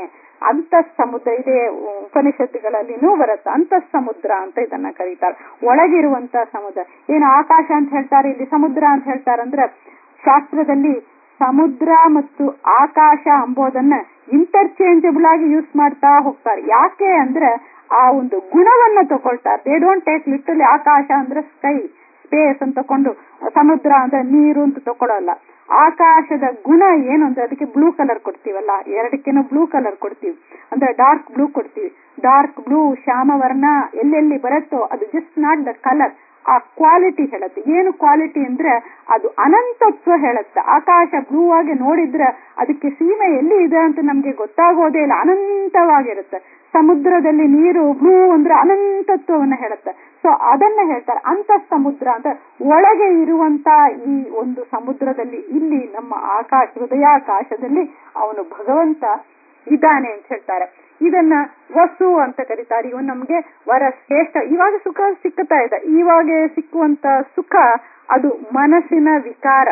ಅಂತ ಸಮುದ್ರ ಇದೆ ಉಪನಿಷತ್ತುಗಳಲ್ಲಿನೂ ಬರುತ್ತೆ ಅಂತ ಸಮುದ್ರ ಅಂತ ಇದನ್ನ ಕರೀತಾರೆ ಒಳಗಿರುವಂತ ಸಮುದ್ರ ಏನು ಆಕಾಶ ಅಂತ ಹೇಳ್ತಾರೆ ಇಲ್ಲಿ ಸಮುದ್ರ ಅಂತ ಹೇಳ್ತಾರಂದ್ರೆ ಶಾಸ್ತ್ರದಲ್ಲಿ ಸಮುದ್ರ ಮತ್ತು ಆಕಾಶ ಅಂಬೋದನ್ನ ಇಂಟರ್ಚೇಂಜಬಲ್ ಆಗಿ ಯೂಸ್ ಮಾಡ್ತಾ ಹೋಗ್ತಾರೆ ಯಾಕೆ ಅಂದ್ರೆ ಆ ಒಂದು ಗುಣವನ್ನ ತಗೊಳ್ತಾರೆ ದೇ ಡೋಂಟ್ ಟೇಕ್ ಲಿಟಲಿ ಆಕಾಶ ಅಂದ್ರೆ ಸ್ಕೈ ಸ್ಪೇಸ್ ಅಂತ ತಕೊಂಡು ಸಮುದ್ರ ಅಂದ್ರೆ ನೀರು ಅಂತ ತಗೊಳ್ಳಲ್ಲ ಆಕಾಶದ ಗುಣ ಏನು ಅಂದ್ರೆ ಅದಕ್ಕೆ ಬ್ಲೂ ಕಲರ್ ಕೊಡ್ತೀವಲ್ಲ ಎರಡಕ್ಕೇನು ಬ್ಲೂ ಕಲರ್ ಕೊಡ್ತೀವಿ ಅಂದ್ರೆ ಡಾರ್ಕ್ ಬ್ಲೂ ಕೊಡ್ತೀವಿ ಡಾರ್ಕ್ ಬ್ಲೂ ಶ್ಯಾಮವರ್ಣ ಎಲ್ಲೆಲ್ಲಿ ಬರುತ್ತೋ ಅದು ಜಸ್ಟ್ ನಾಟ್ ದ ಕಲರ್ ಆ ಕ್ವಾಲಿಟಿ ಹೇಳುತ್ತೆ ಏನು ಕ್ವಾಲಿಟಿ ಅಂದ್ರೆ ಅದು ಅನಂತತ್ವ ಹೇಳುತ್ತೆ ಆಕಾಶ ಬ್ಲೂ ಆಗಿ ನೋಡಿದ್ರೆ ಅದಕ್ಕೆ ಸೀಮೆ ಎಲ್ಲಿ ಇದೆ ಅಂತ ನಮ್ಗೆ ಗೊತ್ತಾಗೋದೇ ಇಲ್ಲ ಅನಂತವಾಗಿರುತ್ತೆ ಸಮುದ್ರದಲ್ಲಿ ನೀರು ಬ್ಲೂ ಅಂದ್ರೆ ಅನಂತತ್ವವನ್ನ ಹೇಳುತ್ತೆ ಸೊ ಅದನ್ನ ಹೇಳ್ತಾರೆ ಅಂತ ಸಮುದ್ರ ಅಂತ ಒಳಗೆ ಇರುವಂತ ಈ ಒಂದು ಸಮುದ್ರದಲ್ಲಿ ಇಲ್ಲಿ ನಮ್ಮ ಆಕಾಶ ಹೃದಯಾಕಾಶದಲ್ಲಿ ಅವನು ಭಗವಂತ ಇದ್ದಾನೆ ಅಂತ ಹೇಳ್ತಾರೆ ಇದನ್ನ ವಸು ಅಂತ ಕರೀತಾರೆ ಇವನ್ ನಮ್ಗೆ ವರ ಶ್ರೇಷ್ಠ ಇವಾಗ ಸುಖ ಸಿಕ್ಕುತ್ತಾ ಇದೆ ಇವಾಗ ಸಿಕ್ಕುವಂತ ಸುಖ ಅದು ಮನಸ್ಸಿನ ವಿಕಾರ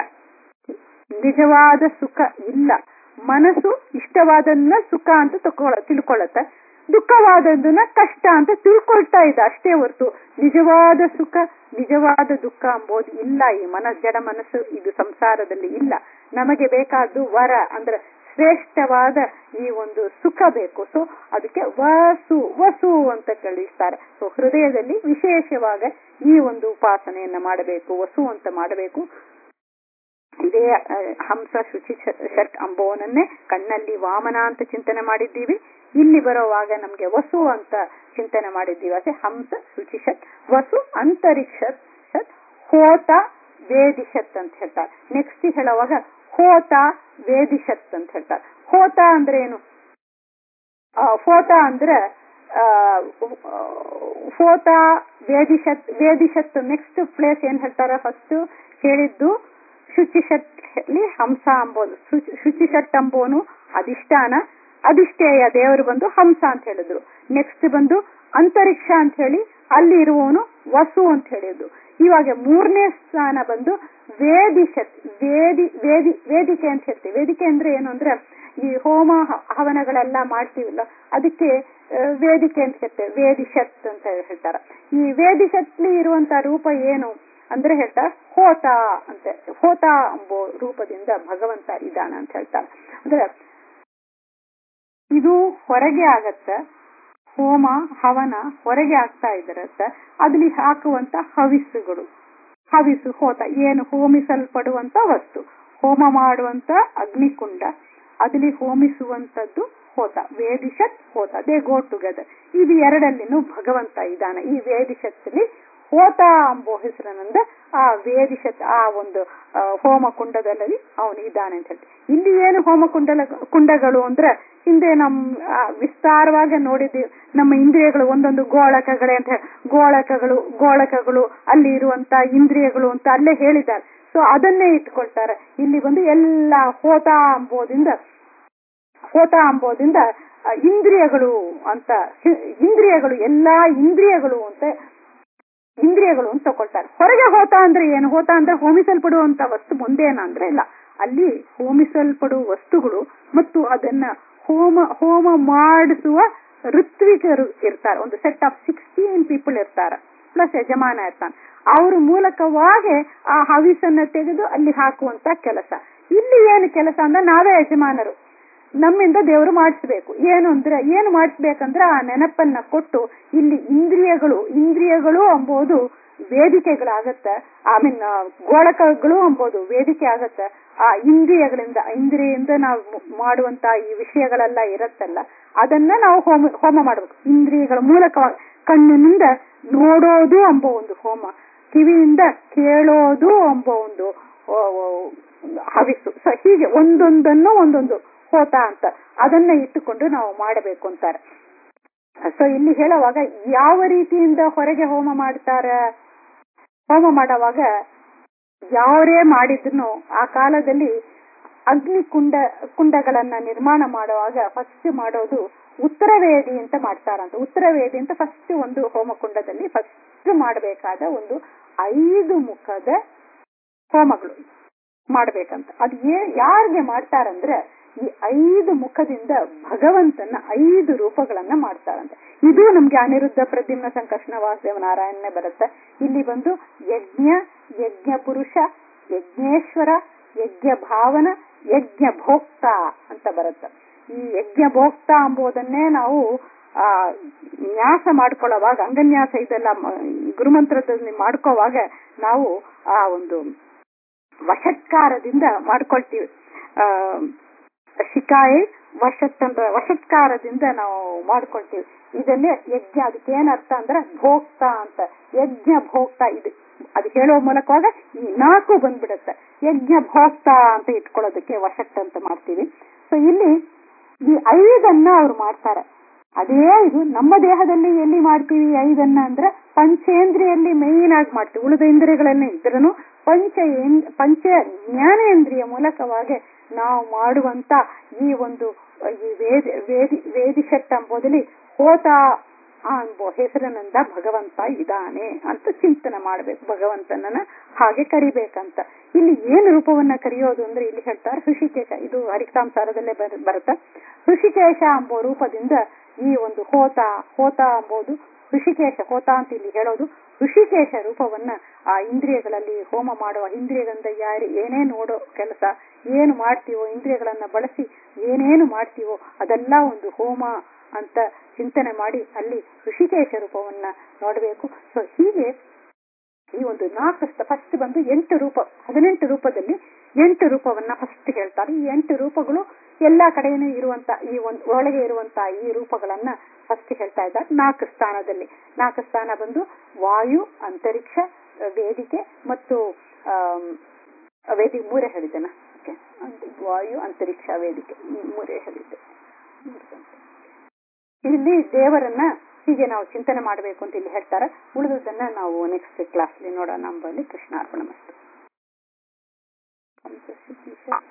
ನಿಜವಾದ ಸುಖ ಇಲ್ಲ ಮನಸ್ಸು ಇಷ್ಟವಾದನ್ನ ಸುಖ ಅಂತ ತಗೊಳ ತಿಳ್ಕೊಳ್ಳುತ್ತೆ ದುಃಖವಾದದನ್ನ ಕಷ್ಟ ಅಂತ ತಿಳ್ಕೊಳ್ತಾ ಇದೆ ಅಷ್ಟೇ ಹೊರತು ನಿಜವಾದ ಸುಖ ನಿಜವಾದ ದುಃಖ ಎಂಬುದು ಇಲ್ಲ ಈ ಮನ ಜಡ ಮನಸ್ಸು ಇದು ಸಂಸಾರದಲ್ಲಿ ಇಲ್ಲ ನಮಗೆ ಬೇಕಾದ್ದು ವರ ಅಂದ್ರೆ ಶ್ರೇಷ್ಠವಾದ ಈ ಒಂದು ಸುಖ ಬೇಕು ಸೊ ಅದಕ್ಕೆ ವಸು ವಸು ಅಂತ ಕಳಿಸ್ತಾರೆ ಸೊ ಹೃದಯದಲ್ಲಿ ವಿಶೇಷವಾಗ ಈ ಒಂದು ಉಪಾಸನೆಯನ್ನ ಮಾಡಬೇಕು ವಸು ಅಂತ ಮಾಡಬೇಕು ಇದೇ ಹಂಸ ಶುಚಿ ಷಟ್ ಅಂಬೋನನ್ನೇ ಕಣ್ಣಲ್ಲಿ ವಾಮನ ಅಂತ ಚಿಂತನೆ ಮಾಡಿದ್ದೀವಿ ಇಲ್ಲಿ ಬರೋವಾಗ ನಮ್ಗೆ ವಸು ಅಂತ ಚಿಂತನೆ ಮಾಡಿದ್ದೀವಿ ಅದೇ ಹಂಸ ಶುಚಿ ಷಟ್ ವಸು ಅಂತರಿಕ್ಷ ಷಟ್ ಹೋತ ವೇದಿಷತ್ ಅಂತ ಹೇಳ್ತಾರೆ ನೆಕ್ಸ್ಟ್ ಹೇಳುವಾಗ ಹೋತ ವೇದಿಷತ್ ಅಂತ ಹೇಳ್ತಾರೆ ಹೋತ ಅಂದ್ರೆ ಏನು ಫೋತ ಅಂದ್ರೆ ಫೋತ ವೇದಿಷತ್ ವೇದಿಷತ್ ನೆಕ್ಸ್ಟ್ ಪ್ಲೇಸ್ ಏನ್ ಹೇಳ್ತಾರ ಫಸ್ಟ್ ಹೇಳಿದ್ದು ಶುಚಿಷಟ್ಲಿ ಹಂಸ ಅಂಬೋದು ಶುಚಿಷಟ್ ಅಂಬೋನು ಅಧಿಷ್ಠಾನ ಅಧಿಷ್ಠೇಯ ದೇವರು ಬಂದು ಹಂಸ ಅಂತ ಹೇಳಿದ್ರು ನೆಕ್ಸ್ಟ್ ಬಂದು ಅಂತರಿಕ್ಷ ಅಂತ ಹೇಳಿ ಅಲ್ಲಿ ಇರುವವನು ವಸು ಅಂತ ಹೇಳಿದ್ರು ಇವಾಗ ಮೂರನೇ ಸ್ಥಾನ ಬಂದು ವೇದಿಷತ್ ವೇದಿ ವೇದಿ ವೇದಿಕೆ ಅಂತ ಹೇಳ್ತೀವಿ ವೇದಿಕೆ ಅಂದ್ರೆ ಏನು ಅಂದ್ರೆ ಈ ಹೋಮ ಹವನಗಳೆಲ್ಲ ಮಾಡ್ತೀವಲ್ಲ ಅದಕ್ಕೆ ವೇದಿಕೆ ಅಂತ ಹೇಳ್ತೇವೆ ವೇದಿಷತ್ ಅಂತ ಹೇಳ್ತಾರ ಈ ವೇದಿಷತ್ಲಿ ಇರುವಂತ ರೂಪ ಏನು ಅಂದ್ರೆ ಹೇಳ್ತಾರೆ ಹೋತ ಅಂತ ಹೋತ ಎಂಬೋ ರೂಪದಿಂದ ಭಗವಂತ ಇದ್ದಾನ ಅಂತ ಹೇಳ್ತಾರೆ ಅಂದ್ರೆ ಇದು ಹೊರಗೆ ಆಗತ್ತ ಹೋಮ ಹವನ ಹೊರಗೆ ಆಗ್ತಾ ಇದ್ರತ್ತ ಅದ್ರಲ್ಲಿ ಹಾಕುವಂತ ಹವಿಸ್ಸುಗಳು ಹವಿಸು ಹೋತ ಏನು ಹೋಮಿಸಲ್ಪಡುವಂತ ವಸ್ತು ಹೋಮ ಮಾಡುವಂತ ಅಗ್ನಿಕುಂಡ ಅದ್ರಲ್ಲಿ ಹೋಮಿಸುವಂತದ್ದು ಹೋತ ವೇದಿಷತ್ ಹೋತ ದೇ ಗೋ ಟುಗೆದರ್ ಇದು ಎರಡಲ್ಲಿನೂ ಭಗವಂತ ಇದ್ದಾನೆ ಈ ವೇದಿಷತ್ತಲ್ಲಿ ಹೋತ ಎಂಬೋ ಹೆಸರಿನಿಂದ ಆ ವೇದಿಷತ್ ಆ ಒಂದು ಹೋಮ ಕುಂಡದಲ್ಲಿ ಅವನು ಇದ್ದಾನೆ ಅಂತ ಹೇಳ್ತೀವಿ ಇಲ್ಲಿ ಏನು ಹೋಮ ಕುಂಡಲ ಕುಂಡಗಳು ಅಂದ್ರೆ ಹಿಂದೆ ನಮ್ ವಿಸ್ತಾರವಾಗಿ ನೋಡಿದ್ದೀವಿ ನಮ್ಮ ಇಂದ್ರಿಯಗಳು ಒಂದೊಂದು ಗೋಳಕಗಳೇ ಅಂತ ಗೋಳಕಗಳು ಗೋಳಕಗಳು ಅಲ್ಲಿ ಇರುವಂತ ಇಂದ್ರಿಯಗಳು ಅಂತ ಅಲ್ಲೇ ಹೇಳಿದ್ದಾರೆ ಸೊ ಅದನ್ನೇ ಇಟ್ಕೊಳ್ತಾರೆ ಇಲ್ಲಿ ಬಂದು ಎಲ್ಲ ಹೋತ ಅಂಬೋದಿಂದ ಹೋತ ಅಂಬೋದಿಂದ ಇಂದ್ರಿಯಗಳು ಅಂತ ಇಂದ್ರಿಯಗಳು ಎಲ್ಲಾ ಇಂದ್ರಿಯಗಳು ಅಂತ ಇಂದ್ರಿಯಗಳು ಅಂತ ತಗೊಳ್ತಾರೆ ಹೊರಗೆ ಹೋತ ಅಂದ್ರೆ ಏನು ಹೋತ ಅಂದ್ರೆ ಹೋಮಿಸಲ್ಪಡುವಂತ ವಸ್ತು ಮುಂದೇನ ಅಂದ್ರೆ ಇಲ್ಲ ಅಲ್ಲಿ ಹೋಮಿಸಲ್ಪಡುವ ವಸ್ತುಗಳು ಮತ್ತು ಅದನ್ನ ಹೋಮ ಹೋಮ ಮಾಡಿಸುವ ಋತ್ವಿಕರು ಇರ್ತಾರೆ ಒಂದು ಸೆಟ್ ಆಫ್ ಸಿಕ್ಸ್ಟೀನ್ ಪೀಪಲ್ ಇರ್ತಾರೆ ಪ್ಲಸ್ ಯಜಮಾನ ಇರ್ತಾನೆ ಅವ್ರ ಮೂಲಕವಾಗಿ ಆ ಹವಿಸನ್ನ ತೆಗೆದು ಅಲ್ಲಿ ಹಾಕುವಂತ ಕೆಲಸ ಇಲ್ಲಿ ಏನು ಕೆಲಸ ಅಂದ್ರೆ ನಾವೇ ಯಜಮಾನರು ನಮ್ಮಿಂದ ದೇವರು ಮಾಡಿಸ್ಬೇಕು ಏನು ಅಂದ್ರೆ ಏನು ಮಾಡಿಸ್ಬೇಕಂದ್ರೆ ಆ ನೆನಪನ್ನ ಕೊಟ್ಟು ಇಲ್ಲಿ ಇಂದ್ರಿಯಗಳು ಇಂದ್ರಿಯಗಳು ಎಂಬುದು ವೇದಿಕೆಗಳಾಗತ್ತ ಐ ಮೀನ್ ಗೋಳಕಗಳು ಎಂಬುದು ವೇದಿಕೆ ಆಗತ್ತ ಆ ಇಂದ್ರಿಯಗಳಿಂದ ಇಂದ್ರಿಯಿಂದ ನಾವು ಮಾಡುವಂತ ಈ ವಿಷಯಗಳೆಲ್ಲ ಇರತ್ತಲ್ಲ ಅದನ್ನ ನಾವು ಹೋಮ ಹೋಮ ಮಾಡಬೇಕು ಇಂದ್ರಿಯಗಳ ಮೂಲಕವಾಗಿ ಕಣ್ಣಿನಿಂದ ನೋಡೋದು ಎಂಬ ಒಂದು ಹೋಮ ಕಿವಿಯಿಂದ ಕೇಳೋದು ಎಂಬ ಒಂದು ಹವಿಸು ಸೊ ಹೀಗೆ ಒಂದೊಂದನ್ನು ಒಂದೊಂದು ಹೋತ ಅಂತ ಅದನ್ನ ಇಟ್ಟುಕೊಂಡು ನಾವು ಮಾಡಬೇಕು ಅಂತಾರೆ ಸೊ ಇಲ್ಲಿ ಹೇಳುವಾಗ ಯಾವ ರೀತಿಯಿಂದ ಹೊರಗೆ ಹೋಮ ಮಾಡ್ತಾರ ಹೋಮ ಮಾಡುವಾಗ ಯಾವರೇ ಮಾಡಿದ್ರು ಆ ಕಾಲದಲ್ಲಿ ಅಗ್ನಿ ಕುಂಡ ಕುಂಡಗಳನ್ನ ನಿರ್ಮಾಣ ಮಾಡುವಾಗ ಫಸ್ಟ್ ಮಾಡೋದು ಉತ್ತರವೇದಿ ಅಂತ ಮಾಡ್ತಾರಂತ ಉತ್ತರವೇದಿ ಅಂತ ಫಸ್ಟ್ ಒಂದು ಹೋಮಕುಂಡದಲ್ಲಿ ಫಸ್ಟ್ ಮಾಡಬೇಕಾದ ಒಂದು ಐದು ಮುಖದ ಹೋಮಗಳು ಮಾಡ್ಬೇಕಂತ ಅದು ಯಾರಿಗೆ ಮಾಡ್ತಾರಂದ್ರೆ ಈ ಐದು ಮುಖದಿಂದ ಭಗವಂತನ ಐದು ರೂಪಗಳನ್ನ ಮಾಡ್ತಾರಂತೆ ಇದು ನಮ್ಗೆ ಅನಿರುದ್ಧ ಪ್ರದ್ಯುಮ್ನ ಸಂಕರ್ಷಣ ವಾಸುದೇವ ನಾರಾಯಣನೇ ಬರುತ್ತೆ ಇಲ್ಲಿ ಬಂದು ಯಜ್ಞ ಯಜ್ಞ ಪುರುಷ ಯಜ್ಞೇಶ್ವರ ಯಜ್ಞ ಭಾವನ ಯಜ್ಞ ಭೋಕ್ತ ಅಂತ ಬರುತ್ತೆ ಈ ಯಜ್ಞ ಭೋಕ್ತ ಎಂಬುದನ್ನೇ ನಾವು ಆ ನ್ಯಾಸ ಮಾಡ್ಕೊಳ್ಳೋವಾಗ ಅಂಗನ್ಯಾಸ ಇದೆಲ್ಲ ಮ- ಗುರುಮಂತ್ರದಲ್ಲಿ ಮಾಡ್ಕೋವಾಗ ನಾವು ಆ ಒಂದು ವಷಟ್ಕಾರದಿಂದ ಮಾಡ್ಕೊಳ್ತೀವಿ ಆ ಶಿಕಾಯಿ ವಶತ್ ಅಂತ ವಷಟ್ಕಾರದಿಂದ ನಾವು ಮಾಡ್ಕೊಳ್ತೀವಿ ಇದನ್ನೇ ಯಜ್ಞ ಅದಕ್ಕೆ ಏನ್ ಅರ್ಥ ಅಂದ್ರೆ ಭೋಕ್ತ ಅಂತ ಯಜ್ಞ ಭೋಕ್ತ ಇದು ಅದು ಹೇಳೋ ಮೂಲಕವಾಗ ಈ ನಾಲ್ಕು ಬಂದ್ಬಿಡುತ್ತೆ ಯಜ್ಞ ಭೋಕ್ತ ಅಂತ ಇಟ್ಕೊಳ್ಳೋದಕ್ಕೆ ವಶಟ್ ಅಂತ ಮಾಡ್ತೀವಿ ಸೊ ಇಲ್ಲಿ ಈ ಐದನ್ನ ಅವ್ರು ಮಾಡ್ತಾರೆ ಅದೇ ಇದು ನಮ್ಮ ದೇಹದಲ್ಲಿ ಎಲ್ಲಿ ಮಾಡ್ತೀವಿ ಈ ಐದನ್ನ ಅಂದ್ರೆ ಪಂಚೇಂದ್ರಿಯಲ್ಲಿ ಮೇಯ್ನ್ ಆಗಿ ಮಾಡ್ತೀವಿ ಉಳಿದ ಇಂದ್ರಿಯಗಳನ್ನ ಇದ್ರೂ ಪಂಚ ಏನ್- ಪಂಚ ಜ್ಞಾನೇಂದ್ರಿಯ ಮೂಲಕವಾಗಿ ನಾವು ಮಾಡುವಂತ ಈ ಒಂದು ಈ ವೇದ ವೇದಿ ವೇದಿಷಟ್ ಎಂಬುದಲ್ಲಿ ಹೋತ ಎಂಬ ಹೆಸರಿನಿಂದ ಭಗವಂತ ಇದ್ದಾನೆ ಅಂತ ಚಿಂತನೆ ಮಾಡ್ಬೇಕು ಭಗವಂತನನ್ನ ಹಾಗೆ ಕರಿಬೇಕಂತ ಇಲ್ಲಿ ಏನು ರೂಪವನ್ನ ಕರೆಯೋದು ಅಂದ್ರೆ ಇಲ್ಲಿ ಹೇಳ್ತಾರೆ ಹೃಷಿಕೇಶ ಇದು ಹರಿಕಾಂಸಾರದಲ್ಲೇ ಬರ್ ಬರುತ್ತೆ ಹೃಷಿಕೇಶ ಎಂಬ ರೂಪದಿಂದ ಈ ಒಂದು ಹೋತ ಹೋತ ಎಂಬುದು ಋಷಿಕೇಶ ಹೋತ ಅಂತ ಇಲ್ಲಿ ಹೇಳೋದು ಋಷಿಕೇಶ ರೂಪವನ್ನ ಆ ಇಂದ್ರಿಯಗಳಲ್ಲಿ ಹೋಮ ಮಾಡುವ ಇಂದ್ರಿಯಗಳಿಂದ ಯಾರು ಏನೇ ನೋಡೋ ಕೆಲಸ ಏನು ಮಾಡ್ತೀವೋ ಇಂದ್ರಿಯಗಳನ್ನ ಬಳಸಿ ಏನೇನು ಮಾಡ್ತೀವೋ ಅದೆಲ್ಲ ಒಂದು ಹೋಮ ಅಂತ ಚಿಂತನೆ ಮಾಡಿ ಅಲ್ಲಿ ಋಷಿಕೇಶ ರೂಪವನ್ನ ನೋಡಬೇಕು ಸೊ ಹೀಗೆ ಈ ಒಂದು ನಾಲ್ಕು ಫಸ್ಟ್ ಬಂದು ಎಂಟು ರೂಪ ಹದಿನೆಂಟು ರೂಪದಲ್ಲಿ ಎಂಟು ರೂಪವನ್ನ ಫಸ್ಟ್ ಹೇಳ್ತಾರೆ ಈ ಎಂಟು ರೂಪಗಳು ಎಲ್ಲಾ ಕಡೆಯೂ ಇರುವಂತ ಈ ಒಂದು ಒಳಗೆ ಇರುವಂತ ಈ ರೂಪಗಳನ್ನ ಫಸ್ಟ್ ಹೇಳ್ತಾ ಇದ್ದಾರೆ ನಾಲ್ಕು ಸ್ಥಾನದಲ್ಲಿ ನಾಲ್ಕು ಸ್ಥಾನ ಬಂದು ವಾಯು ಅಂತರಿಕ್ಷ ವೇದಿಕೆ ಮತ್ತು ಆಮ್, ವೇದಿಕೆ ಮೂರೇ ಹೇಳಿದ್ದೇನ Okay. ವಾಯು ಅಂತರಿಕ್ಷ ವೇದಿಕೆ ಈ ಮೂರೇ ಹೇಳಿದ್ದೆ ಇಲ್ಲಿ ದೇವರನ್ನ ಹೀಗೆ ನಾವು ಚಿಂತನೆ ಮಾಡಬೇಕು ಅಂತ ಇಲ್ಲಿ ಹೇಳ್ತಾರೆ ಉಳಿದದನ್ನ ನಾವು ನೆಕ್ಸ್ಟ್ ಕ್ಲಾಸ್ ನೋಡೋಣ ನಂಬಲ್ಲಿ ಕೃಷ್ಣಾರ್ಪಣ ಮಸ್ತು